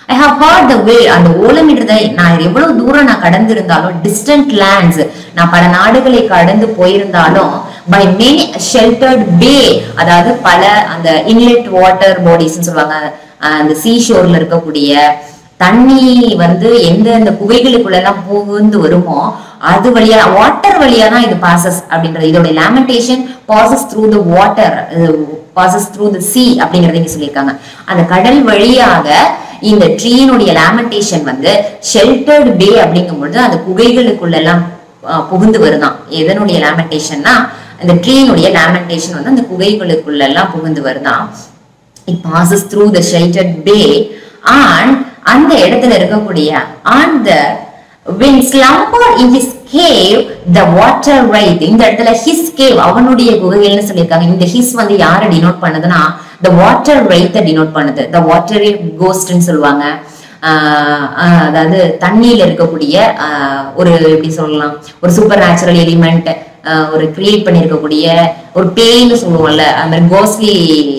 ஐ ஹவ் ஹர்ட் த வே அந்த ஓலமிடுறத நான் எவ்வளவு தூரம் நான் கடந்திருந்தாலும் டிஸ்டன்ட் லேண்ட்ஸ் நான் பல நாடுகளை கடந்து போயிருந்தாலும் பை மெனி ஷெல்டர்ட் பே அதாவது பல அந்த இன்லெட் வாட்டர் பாடிஸ்ன்னு சொல்லுவாங்க அஹ் அந்த சீ ஷோர்ல இருக்கக்கூடிய தண்ணி வந்து எந்த அந்த குகைகளுக்குள்ள எல்லாம் புகுந்து வருமோ அது வழியா வாட்டர் வழியா தான் இது பாசஸ் அப்படின்றது இதோட lamentation passes through the water passes through the sea அப்படிங்கறத இங்க சொல்லியிருக்காங்க அந்த கடல் வழியாக இந்த ட்ரீனுடைய லேமெண்டேஷன் வந்து ஷெல்டர்டு பே அப்படிங்கும்பொழுது அந்த குகைகளுக்குள்ள எல்லாம் அஹ், புகுந்து வருதாம் எதனுடைய லேமெண்டேஷன்னா அந்த ட்ரீனுடைய லேமெண்டேஷன் வந்து அந்த குகைகளுக்குள்ள எல்லாம் புகுந்து வருதாம் it passes through the sheltered bay and அந்த இடத்துல இருக்கக்கூடிய and the when slumber in his cave the water right இந்த இடத்துல his cave அவனுடைய குகைகள்னு சொல்லியிருக்காங்க இந்த his வந்து யாரை டினோட் பண்ணுதுன்னா the water right டினோட் பண்ணுது the water ghostன்னு சொல்லுவாங்க ஆஹ் ஆஹ் அதாவது தண்ணியில இருக்கக்கூடிய ஆஹ் ஒரு எப்படி சொல்லலாம் ஒரு சூப்பர் நேச்சுரல் எலிமெண்ட் ஒரு கிரியேட் பண்ணியிருக்கக்கூடிய ஒரு பேய்னு சொல்லுவோம்ல அந்த மாதிரி கோஸ்லி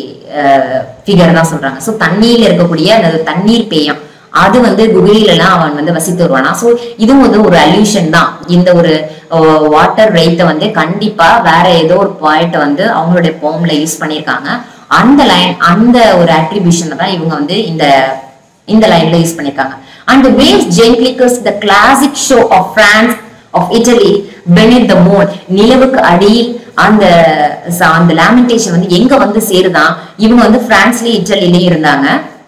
ஃபிகர் தான் சொல்றாங்க ஸோ தண்ணியில இருக்கக்கூடிய அந்த தண்ணீர் பேயம் அது வந்து குகையில எல்லாம் அவன் வந்து வசித்து வருவானா ஸோ இதுவும் வந்து ஒரு அல்யூஷன் தான் இந்த ஒரு வாட்டர் ரைத்தை வந்து கண்டிப்பா வேற ஏதோ ஒரு பாயிண்ட் வந்து அவங்களுடைய போம்ல யூஸ் பண்ணியிருக்காங்க அந்த லைன் அந்த ஒரு அட்ரிபியூஷன் தான் இவங்க வந்து இந்த இந்த லைன்ல யூஸ் பண்ணிருக்காங்க and waves gently kiss the classic shore of France of Italy beneath the moon நிலவுக்கு அடியில் அந்த ச- அந்த லேமெண்டேஷன் வந்து எங்க வந்து சேருதான் இவங்க வந்து பிரான்ஸ்லயும் இட்டலிலயும் இருந்தாங்க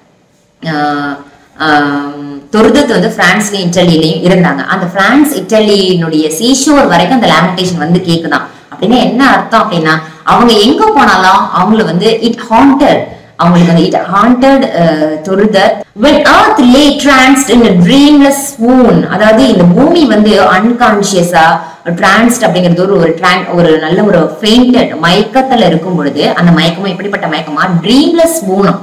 ஆஹ் ஆம், தொர்தத் வந்து பிரான்ஸ்லயும் இட்டலிலையும் இருந்தாங்க அந்த பிரான்ஸ் இட்டலியினுடைய சீஷோர் வரைக்கும் அந்த லேமெண்டேஷன் வந்து கேக்குதாம் அப்படின்னா என்ன அர்த்தம் அப்படின்னா அவங்க எங்க போனாலும் அவங்கள வந்து இட் ஹாண்டட் அவங்களுக்கு வந்து இட் ஹாண்டட் தொருதத் when earth lay tranced in a dreamless swoon அதாவது இந்த பூமி வந்து அன்கான்சியஸா டிரான்ஸ்ட் அப்படிங்கிறது ஒரு ஒரு tran- ஒரு நல்ல ஒரு ஃபெயிண்டட் மயக்கத்துல இருக்கும் பொழுது அந்த மயக்கமும் எப்படிப்பட்ட மயக்கமா ட்ரீம்லெஸ் ஸ்வூனம்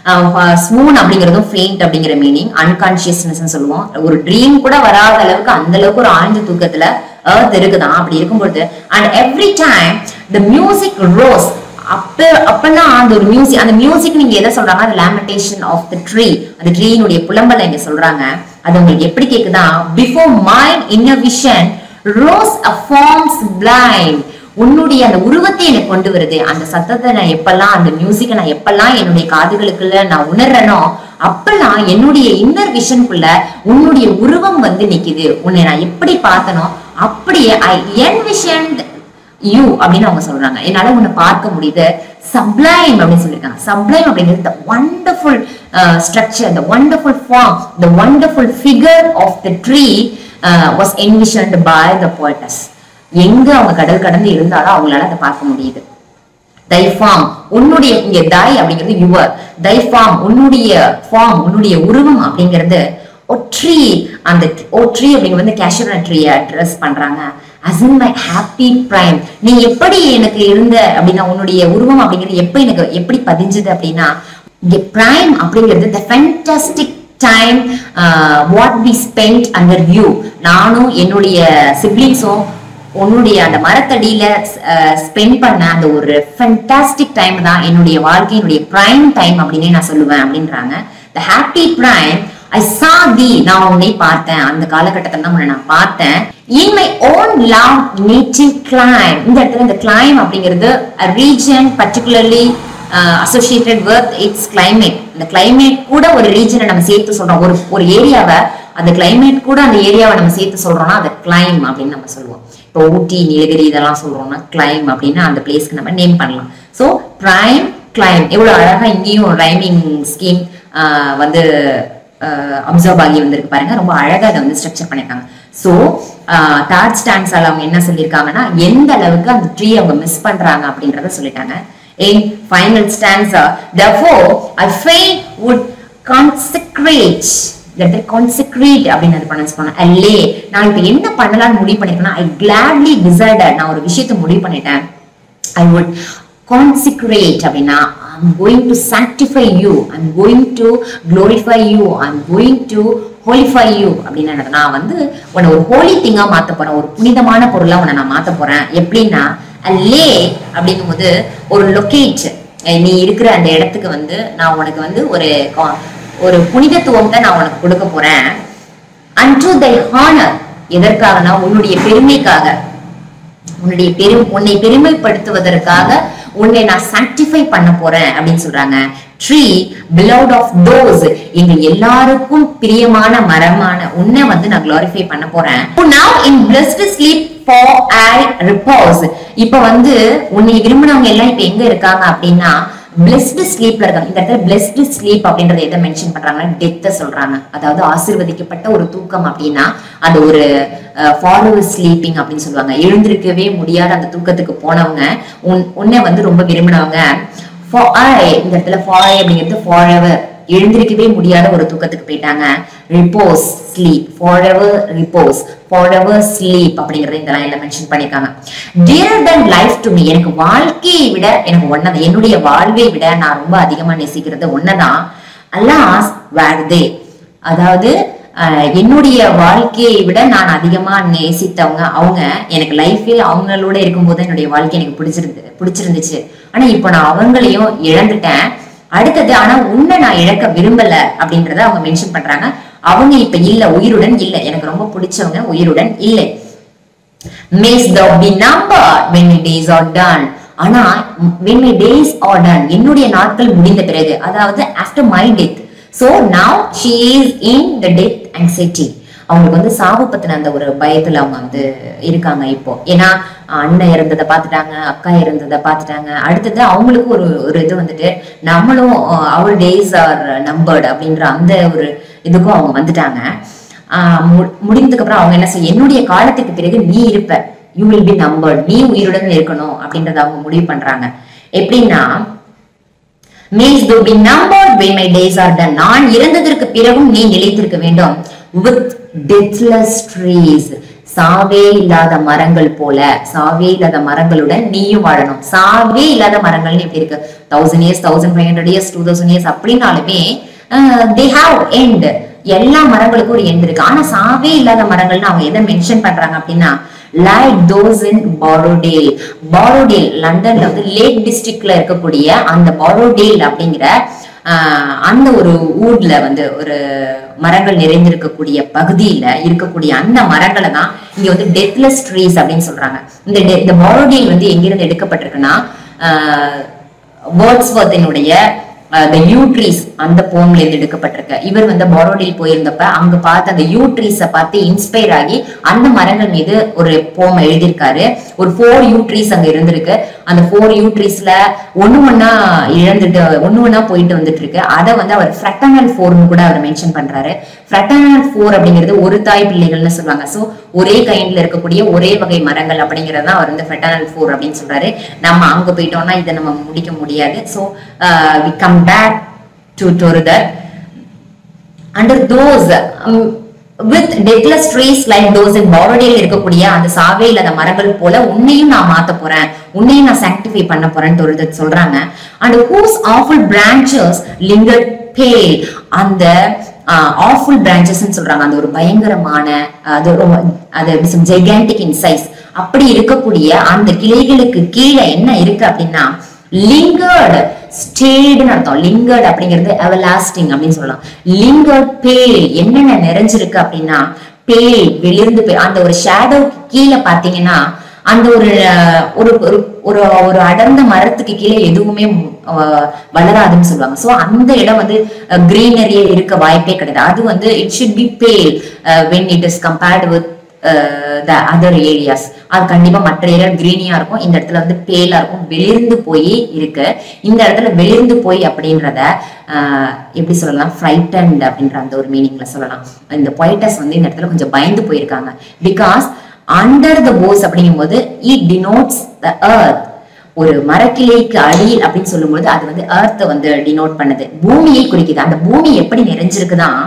ஸ்மூன் அப்படிங்கிறதும் ஃபெயிண்ட் அப்படிங்கிற மீனிங் அன்கான்சியஸ்னஸ் சொல்லுவோம் ஒரு ட்ரீம் கூட வராத அளவுக்கு அந்த அளவுக்கு ஒரு ஆழ்ந்த தூக்கத்துல earth இருக்குதான் அப்படி இருக்கும்பொழுது and every time the music rose அப்ப அப்பெல்லாம் அந்த ஒரு மியூசிக் அந்த மியூசிக் நீங்க எதை சொல்றாங்க அது லேமெண்டேஷன் ஆஃப் த ட்ரீ அந்த ட்ரீனுடைய புலம்பல இங்க சொல்றாங்க அது உங்களுக்கு எப்படி கேக்குதா before mind inner vision rose a forms blind உன்னுடைய அந்த உருவத்தை எனக்கு கொண்டு வருது அந்த சத்தத்தை நான் எப்பெல்லாம் அந்த மியூசிக்கை நான் எப்பெல்லாம் என்னுடைய காதுகளுக்குள்ள நான் உணர்றேனோ அப்பெல்லாம் என்னுடைய இன்னர் விஷனுக்குள்ள உன்னுடைய உருவம் வந்து நிக்குது உன்னை நான் எப்படி பார்த்தனோ அப்படியே ஐ என் விஷன் யூ அப்படின்னு அவங்க சொல்றாங்க என்னால உன்னை பார்க்க முடியுது சப்ளைம் அப்படின்னு சொல்லியிருக்காங்க சப்ளைம் அப்படிங்கிறது the wonderful uh, structure the wonderful form the wonderful figure of the tree uh, was envisioned by the poetess எங்க அவங்க கடல் கடந்து இருந்தாலும் அவங்களால அதை பார்க்க முடியுது தை ஃபார்ம் உன்னுடைய இங்க தை அப்படிங்கிறது யுவர் தை ஃபார்ம் உன்னுடைய ஃபார்ம் உன்னுடைய உருவம் அப்படிங்கிறது ஒட்ரி அந்த ஒட்ரி அப்படிங்கிறது வந்து கேஷுவல் ட்ரீயை அட்ரஸ் பண்றாங்க as in my happy prime நீ எப்படி எனக்கு இருந்த அப்படின்னா உன்னுடைய உருவம் அப்படிங்கிறது எப்ப எனக்கு எப்படி பதிஞ்சது அப்படின்னா இங்க prime அப்படிங்கிறது the fantastic time what we spend under you நானும் என்னுடைய சிப்ளிங்ஸும் உன்னுடைய அந்த மரத்தடியில ஸ்பெண்ட் பண்ண அந்த ஒரு ஃபென்டாஸ்டிக் டைம் தான் என்னுடைய வாழ்க்கையினுடைய பிரைம் டைம் அப்படின்னே நான் சொல்லுவேன் அப்படின்றாங்க த ஹாப்பி பிரைம் ஐ சா தி நான் உன்னை பார்த்தேன் அந்த காலகட்டத்தில் தான் உன்னை நான் பார்த்தேன் in my own love native clime இந்த இடத்துல இந்த கிளைம் அப்படிங்கிறது region particularly associated with its climate இந்த கிளைமேட் கூட ஒரு ரீஜனை நம்ம சேர்த்து சொல்றோம் ஒரு ஒரு ஏரியாவை அந்த கிளைமேட் கூட அந்த ஏரியாவை நம்ம சேர்த்து சொல்றோம்னா அதை கிளைம் அப்படின்னு நம்ம சொல்லுவோம் இப்போ ஊட்டி நீலகிரி இதெல்லாம் சொல்றோம்னா கிளைம் அப்படின்னு அந்த பிளேஸ்க்கு நம்ம நேம் பண்ணலாம் ஸோ பிரைம் கிளைம் எவ்வளவு அழகா இங்கேயும் ரைமிங் ஸ்கீம் வந்து அப்சர்வ் ஆகி வந்திருக்கு பாருங்க ரொம்ப அழகா அதை வந்து ஸ்ட்ரக்சர் பண்ணிருக்காங்க ஸோ தேர்ட் ஸ்டாண்ட்ஸால அவங்க என்ன சொல்லியிருக்காங்கன்னா எந்த அளவுக்கு அந்த ட்ரீ அவங்க மிஸ் பண்றாங்க அப்படின்றத சொல்லிட்டாங்க in final stanza therefore i fain would consecrate இந்த இடத்துல consecrate அப்படின்னு அது ப்ரொனவுன்ஸ் பண்ணேன் அல்லே நான் இப்ப என்ன பண்ணலாம்னு முடிவு பண்ணிருக்கேன்னா ஐ gladly decided நான் ஒரு விஷயத்தை முடிவு பண்ணிட்டேன் ஐ வுட் consecrate அப்படின்னா I'm going to sanctify you I'm going to glorify you I'm going to holify you அப்படின்னு என்னது நான் வந்து உன்னை ஒரு ஹோலி திங்கா மாத்த போறேன் ஒரு புனிதமான பொருளா உன்னை நான் மாத்த போறேன் எப்படின்னா லே அப்படிங்கும்போது ஒரு லொக்கேட் நீ இருக்கிற அந்த இடத்துக்கு வந்து நான் உனக்கு வந்து ஒரு ஒரு புனிதத்துவத்தை நான் உனக்கு கொடுக்க போறேன் அன்டு தை ஹானர் எதற்காகனா உன்னுடைய பெருமைக்காக உன்னுடைய பெரும் உன்னை பெருமைப்படுத்துவதற்காக உன்னை நான் சாக்டிஃபை பண்ண போறேன் அப்படின்னு சொல்றாங்க ட்ரீ பிலவுட் ஆஃப் தோஸ் எங்க எல்லாருக்கும் பிரியமான மரமான உன்னை வந்து நான் glorify பண்ண போறேன் now in blessed sleep for I repose இப்ப வந்து உன்னை விரும்பினவங்க எல்லாம் இப்ப எங்க இருக்காங்க அப்படின்னா பிளெஸ்டு ஸ்லீப்ல இருக்காங்க இந்த இடத்துல பிளெஸ்டு ஸ்லீப் அப்படின்றத எதை மென்ஷன் பண்றாங்கன்னா டெத்தை சொல்றாங்க அதாவது ஆசீர்வதிக்கப்பட்ட ஒரு தூக்கம் அப்படின்னா அது ஒரு ஃபாலோவர் ஸ்லீப்பிங் அப்படின்னு சொல்லுவாங்க எழுந்திருக்கவே முடியாத அந்த தூக்கத்துக்கு போனவங்க உன் உன்னை வந்து ரொம்ப விரும்பினவங்க for I இந்த இடத்துல for I அப்படிங்கிறது forever எழுந்திருக்கவே முடியாத ஒரு தூக்கத்துக்கு போயிட்டாங்க repose sleep forever repose forever sleep அப்படிங்கறத இந்த லைன்ல மென்ஷன் பண்ணிருக்காங்க dear than life to me எனக்கு வாழ்க்கையை விட எனக்கு ஒன்னதான் என்னுடைய வாழ்வை விட நான் ரொம்ப அதிகமா நேசிக்கிறது ஒன்னதான் அல்லாஸ் வேர் தே அதாவது அஹ், என்னுடைய வாழ்க்கையை விட நான் அதிகமா நேசித்தவங்க அவங்க எனக்கு லைஃபில் அவங்களோட இருக்கும்போது என்னுடைய வாழ்க்கை எனக்கு பிடிச்சிருந்து பிடிச்சிருந்துச்சு ஆனா இப்போ நான் அவங்களையும் இழந்துட்டேன் அடுத்தது ஆனா உன்னை நான் இழக்க விரும்பல அப்படின்றத அவங்க மென்ஷன் பண்றாங்க அவங்க இப்ப இல்ல உயிருடன் இல்ல எனக்கு ரொம்ப பிடிச்சவங்க உயிருடன் இல்லை mays the be number when my days are done ஆனா when my days are done என்னுடைய நாட்கள் முடிந்த பிறகு அதாவது after my death so now she is in the death anxiety அவங்களுக்கு வந்து சாவு பத்தின அந்த ஒரு பயத்துல அவங்க வந்து இருக்காங்க இப்போ ஏன்னா அண்ணன் இறந்ததை பார்த்துட்டாங்க அக்கா இறந்ததை பார்த்துட்டாங்க அடுத்தது அவங்களுக்கு ஒரு ஒரு இது வந்துட்டு நம்மளும் அவர் டேஸ் ஆர் நம்பர்டு அப்படின்ற அந்த ஒரு இதுக்கும் அவங்க வந்துட்டாங்க ஆஹ் மு- முடிந்ததுக்கு அப்புறம் அவங்க என்ன செய்ய என்னுடைய காலத்துக்கு பிறகு நீ இருப்ப யூ வில் பி நம்பர்ட் நீ உயிருடன் இருக்கணும் அப்படின்றத அவங்க முடிவு பண்றாங்க எப்படின்னா means to be numbered when my days are done நான் இறந்ததற்கு பிறகும் நீ நிலைத்திருக்க வேண்டும் வித் டெத்லெஸ் ட்ரீஸ் சாவே இல்லாத மரங்கள் போல சாவே இல்லாத மரங்களுடன் நீயும் வாழணும் சாவே இல்லாத மரங்கள்னு எப்படி இருக்கு thousand years thousand five hundred years two thousand years அப்படின்னாலுமே தே ஹாவ் எண்ட் எல்லா மரங்களுக்கும் ஒரு எண்ட் இருக்கு ஆனா சாவே இல்லாத மரங்கள்னு அவங்க எதை மென்ஷன் பண்றாங்க அப்படின்னா லைக் தோஸ் இன் பாரோடேல் பாரோடேல் லண்டன்ல வந்து லேக் டிஸ்ட்ரிக்ட்ல இருக்கக்கூடிய அந்த பாரோடேல் அப்படிங்கிற ஆஹ், அந்த ஒரு ஊர்ல வந்து ஒரு மரங்கள் நிறைந்திருக்கக்கூடிய பகுதியில இருக்கக்கூடிய அந்த மரங்களை தான் இங்க வந்து டெத்லெஸ் ட்ரீஸ் அப்படின்னு சொல்றாங்க இந்த de- இந்த பாரோடேல் வந்து எங்கிருந்து எடுக்கப்பட்டிருக்குன்னா வேர்ட்ஸ்வர்த்தினுடைய த யூ ட்ரீஸ் அந்த போம்ல இருந்து எடுக்கப்பட்டிருக்கு இவர் வந்து பாரோடில் போயிருந்தப்ப அங்க பார்த்து அந்த யூ ட்ரீஸ பார்த்து இன்ஸ்பயர் ஆகி அந்த மரங்கள் மீது ஒரு போம் எழுதியிருக்காரு ஒரு ஃபோர் யூ ட்ரீஸ் அங்க இருந்திருக்கு அந்த ஃபோர் யூ ட்ரீஸ்ல ஒண்ணு ஒண்ணா இழந்துட்டு ஒண்ணு ஒண்ணா போயிட்டு வந்துட்டு இருக்கு அதை வந்து அவர் ஃப்ரட்டனல் ஃபோர்னு கூட அவர் மென்ஷன் பண்றாரு ஃப்ரட்டனல் ஃபோர் அப்படிங்கிறது ஒரு தாய் பிள்ளைகள்னு சொல்லுவாங்க சோ ஒரே கைண்ட்ல இருக்கக்கூடிய ஒரே வகை மரங்கள் அப்படிங்கறத அவர் வந்து ஃப்ரட்டனல் ஃபோர் அப்படின்னு சொல்றாரு நம்ம அங்க போயிட்டோம்னா இதை நம்ம முடிக்க முடியாது so we come back to டொருதர் under those with deathless trees like those in பாரோடியில் இருக்கக்கூடிய அந்த சாவே இல்லாத மரங்கள் போல உன்னையும் நான் மாத்த போறேன் உன்னையும் நான் சாக்டிஃபை பண்ண போறேன்னு ஒரு இது சொல்றாங்க and whose awful branches linger pale அந்த ஆஃபுல் பிரான்ச்சஸ் சொல்றாங்க அந்த ஒரு பயங்கரமான அது ரொம்ப அது ஜெகாண்டிக் இன் சைஸ் அப்படி இருக்கக்கூடிய அந்த கிளைகளுக்கு கீழே என்ன இருக்கு அப்படின்னா லிங்கர்டு ஸ்டேடுன்னு அர்த்தம் லிங்கர்ட் அப்படிங்கிறது எவர்லாஸ்டிங் அப்படின்னு சொல்லலாம் லிங்கர்ட் பேல் என்னென்ன நிறைஞ்சிருக்கு அப்படின்னா பேல் வெளிர்ந்து போய் அந்த ஒரு ஷேடோக்கு கீழே பாத்தீங்கன்னா அந்த ஒரு அஹ், ஒரு ஒரு ஒரு ஒரு அடர்ந்த மரத்துக்கு கீழே எதுவுமே அஹ், வளராதுன்னு சொல்லுவாங்க சோ அந்த இடம் வந்து கிரீனரியே இருக்க வாய்ப்பே கிடையாது அது வந்து it should be pale when it is compared with the other areas அது கண்டிப்பா மற்ற ஏரியா கிரீனியா இருக்கும் இந்த இடத்துல வந்து பேலா இருக்கும் வெளிர்ந்து போய் இருக்கு இந்த இடத்துல வெளிர்ந்து போய் அப்படின்றத ஆஹ், எப்படி சொல்லலாம் ஃப்ரைட்டன்ட் அப்படின்ற அந்த ஒரு மீனிங்ல சொல்லலாம் இந்த பொய்டஸ் வந்து இந்த இடத்துல கொஞ்சம் பயந்து போயிருக்காங்க பிகாஸ் அண்டர் த போஸ் அப்படிங்கும்போது இட் டினோட்ஸ் த earth ஒரு மரக்கிளைக்கு அடியில் அப்படின்னு சொல்லும்போது அது வந்து earth வந்து டினோட் பண்ணுது பூமியை குறிக்குது அந்த பூமி எப்படி நிறைஞ்சிருக்குதான்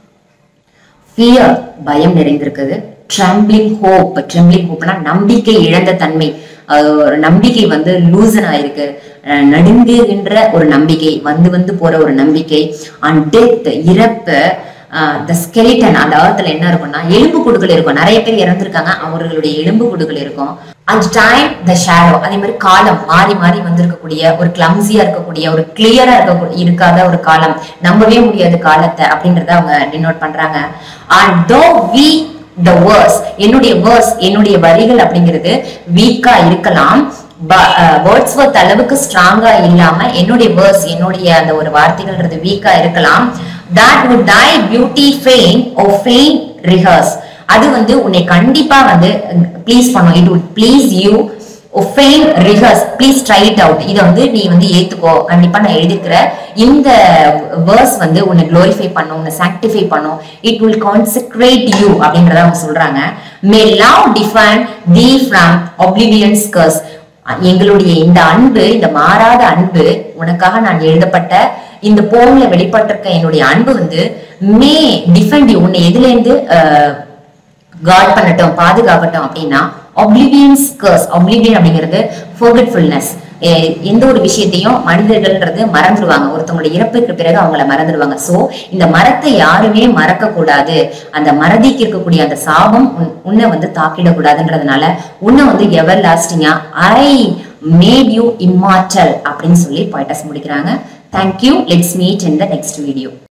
ஃபியர் பயம் நிறைந்திருக்குது ட்ரம்பிளிங் ஹோப் ட்ரம்பிளிங் ஹோப்னா நம்பிக்கை இழந்த தன்மை அஹ் ஒரு நம்பிக்கை வந்து லூசன் ஆயிருக்கு அஹ் நடுங்குகின்ற ஒரு நம்பிக்கை வந்து வந்து போற ஒரு நம்பிக்கை அண்ட் டெத் இறப்பு த skeleton அந்த அர்த்தத்துல என்ன இருக்கும்னா எலும்பு கூடுகள் இருக்கும் நிறைய பேர் இறந்திருக்காங்க அவர்களுடைய எலும்பு கூடுகள் இருக்கும் அட் டைம் த ஷேடோ அதே மாதிரி காலம் மாறி மாறி வந்திருக்கக்கூடிய ஒரு கிளம்சியா இருக்கக்கூடிய ஒரு கிளியரா இருக்க இருக்காத ஒரு காலம் நம்பவே முடியாத காலத்தை அப்படின்றத அவங்க டினோட் பண்றாங்க and though we the verse என்னுடைய வேர்ஸ் என்னுடைய வரிகள் அப்படிங்கிறது வீக்கா இருக்கலாம் வேர்ட்ஸ் ஒர்த் அளவுக்கு ஸ்ட்ராங்கா இல்லாம என்னுடைய வேர்ஸ் என்னுடைய அந்த ஒரு வார்த்தைகள்ன்றது வீக்கா இருக்கலாம் that would die beauty fame oh fame rehearse அது வந்து உன்னை கண்டிப்பா வந்து ப்ளீஸ் பண்ணும் it would please you fame rehearse please try it out இதை வந்து நீ வந்து ஏத்துக்கோ கண்டிப்பா நான் எழுதிக்கிற இந்த வேர்ஸ் வந்து உன்னை க்ளோரிஃபை பண்ணும் உன்னை சாக்டிஃபை பண்ணும் இட் வில் கான்செக்ரேட் யூ அப்படின்றத அவங்க சொல்றாங்க may love define thee from oblivion's curse எங்களுடைய இந்த அன்பு இந்த மாறாத அன்பு உனக்காக நான் எழுதப்பட்ட இந்த போன்ல வெளிப்பட்டிருக்க என்னுடைய அன்பு வந்து மே டிஃபெண்ட் உன்னை எதுல இருந்து காட் பண்ணட்டும் பாதுகாக்கட்டும் அப்படின்னா ஒப்ளிவியன்ஸ் கர்ஸ் ஒப்ளிவியன் அப்படிங்கிறது ஃபோகட்ஃபுல்னஸ் எந்த ஒரு விஷயத்தையும் மனிதர்கள்ன்றது மறந்துடுவாங்க ஒருத்தவங்களுடைய இறப்புக்கு பிறகு அவங்கள மறந்துடுவாங்க சோ இந்த மரத்தை யாருமே மறக்க கூடாது அந்த மறதிக்கு இருக்கக்கூடிய அந்த சாபம் உன்- உன்னை வந்து தாக்கிடக்கூடாதுன்றதுனால உன்னை வந்து எவர் லாஸ்டிங்கா ஐ மேட் யூ இம்மார்டல் அப்படின்னு சொல்லி பாயிட்டஸ் முடிக்கிறாங்க thank you let's meet in the next video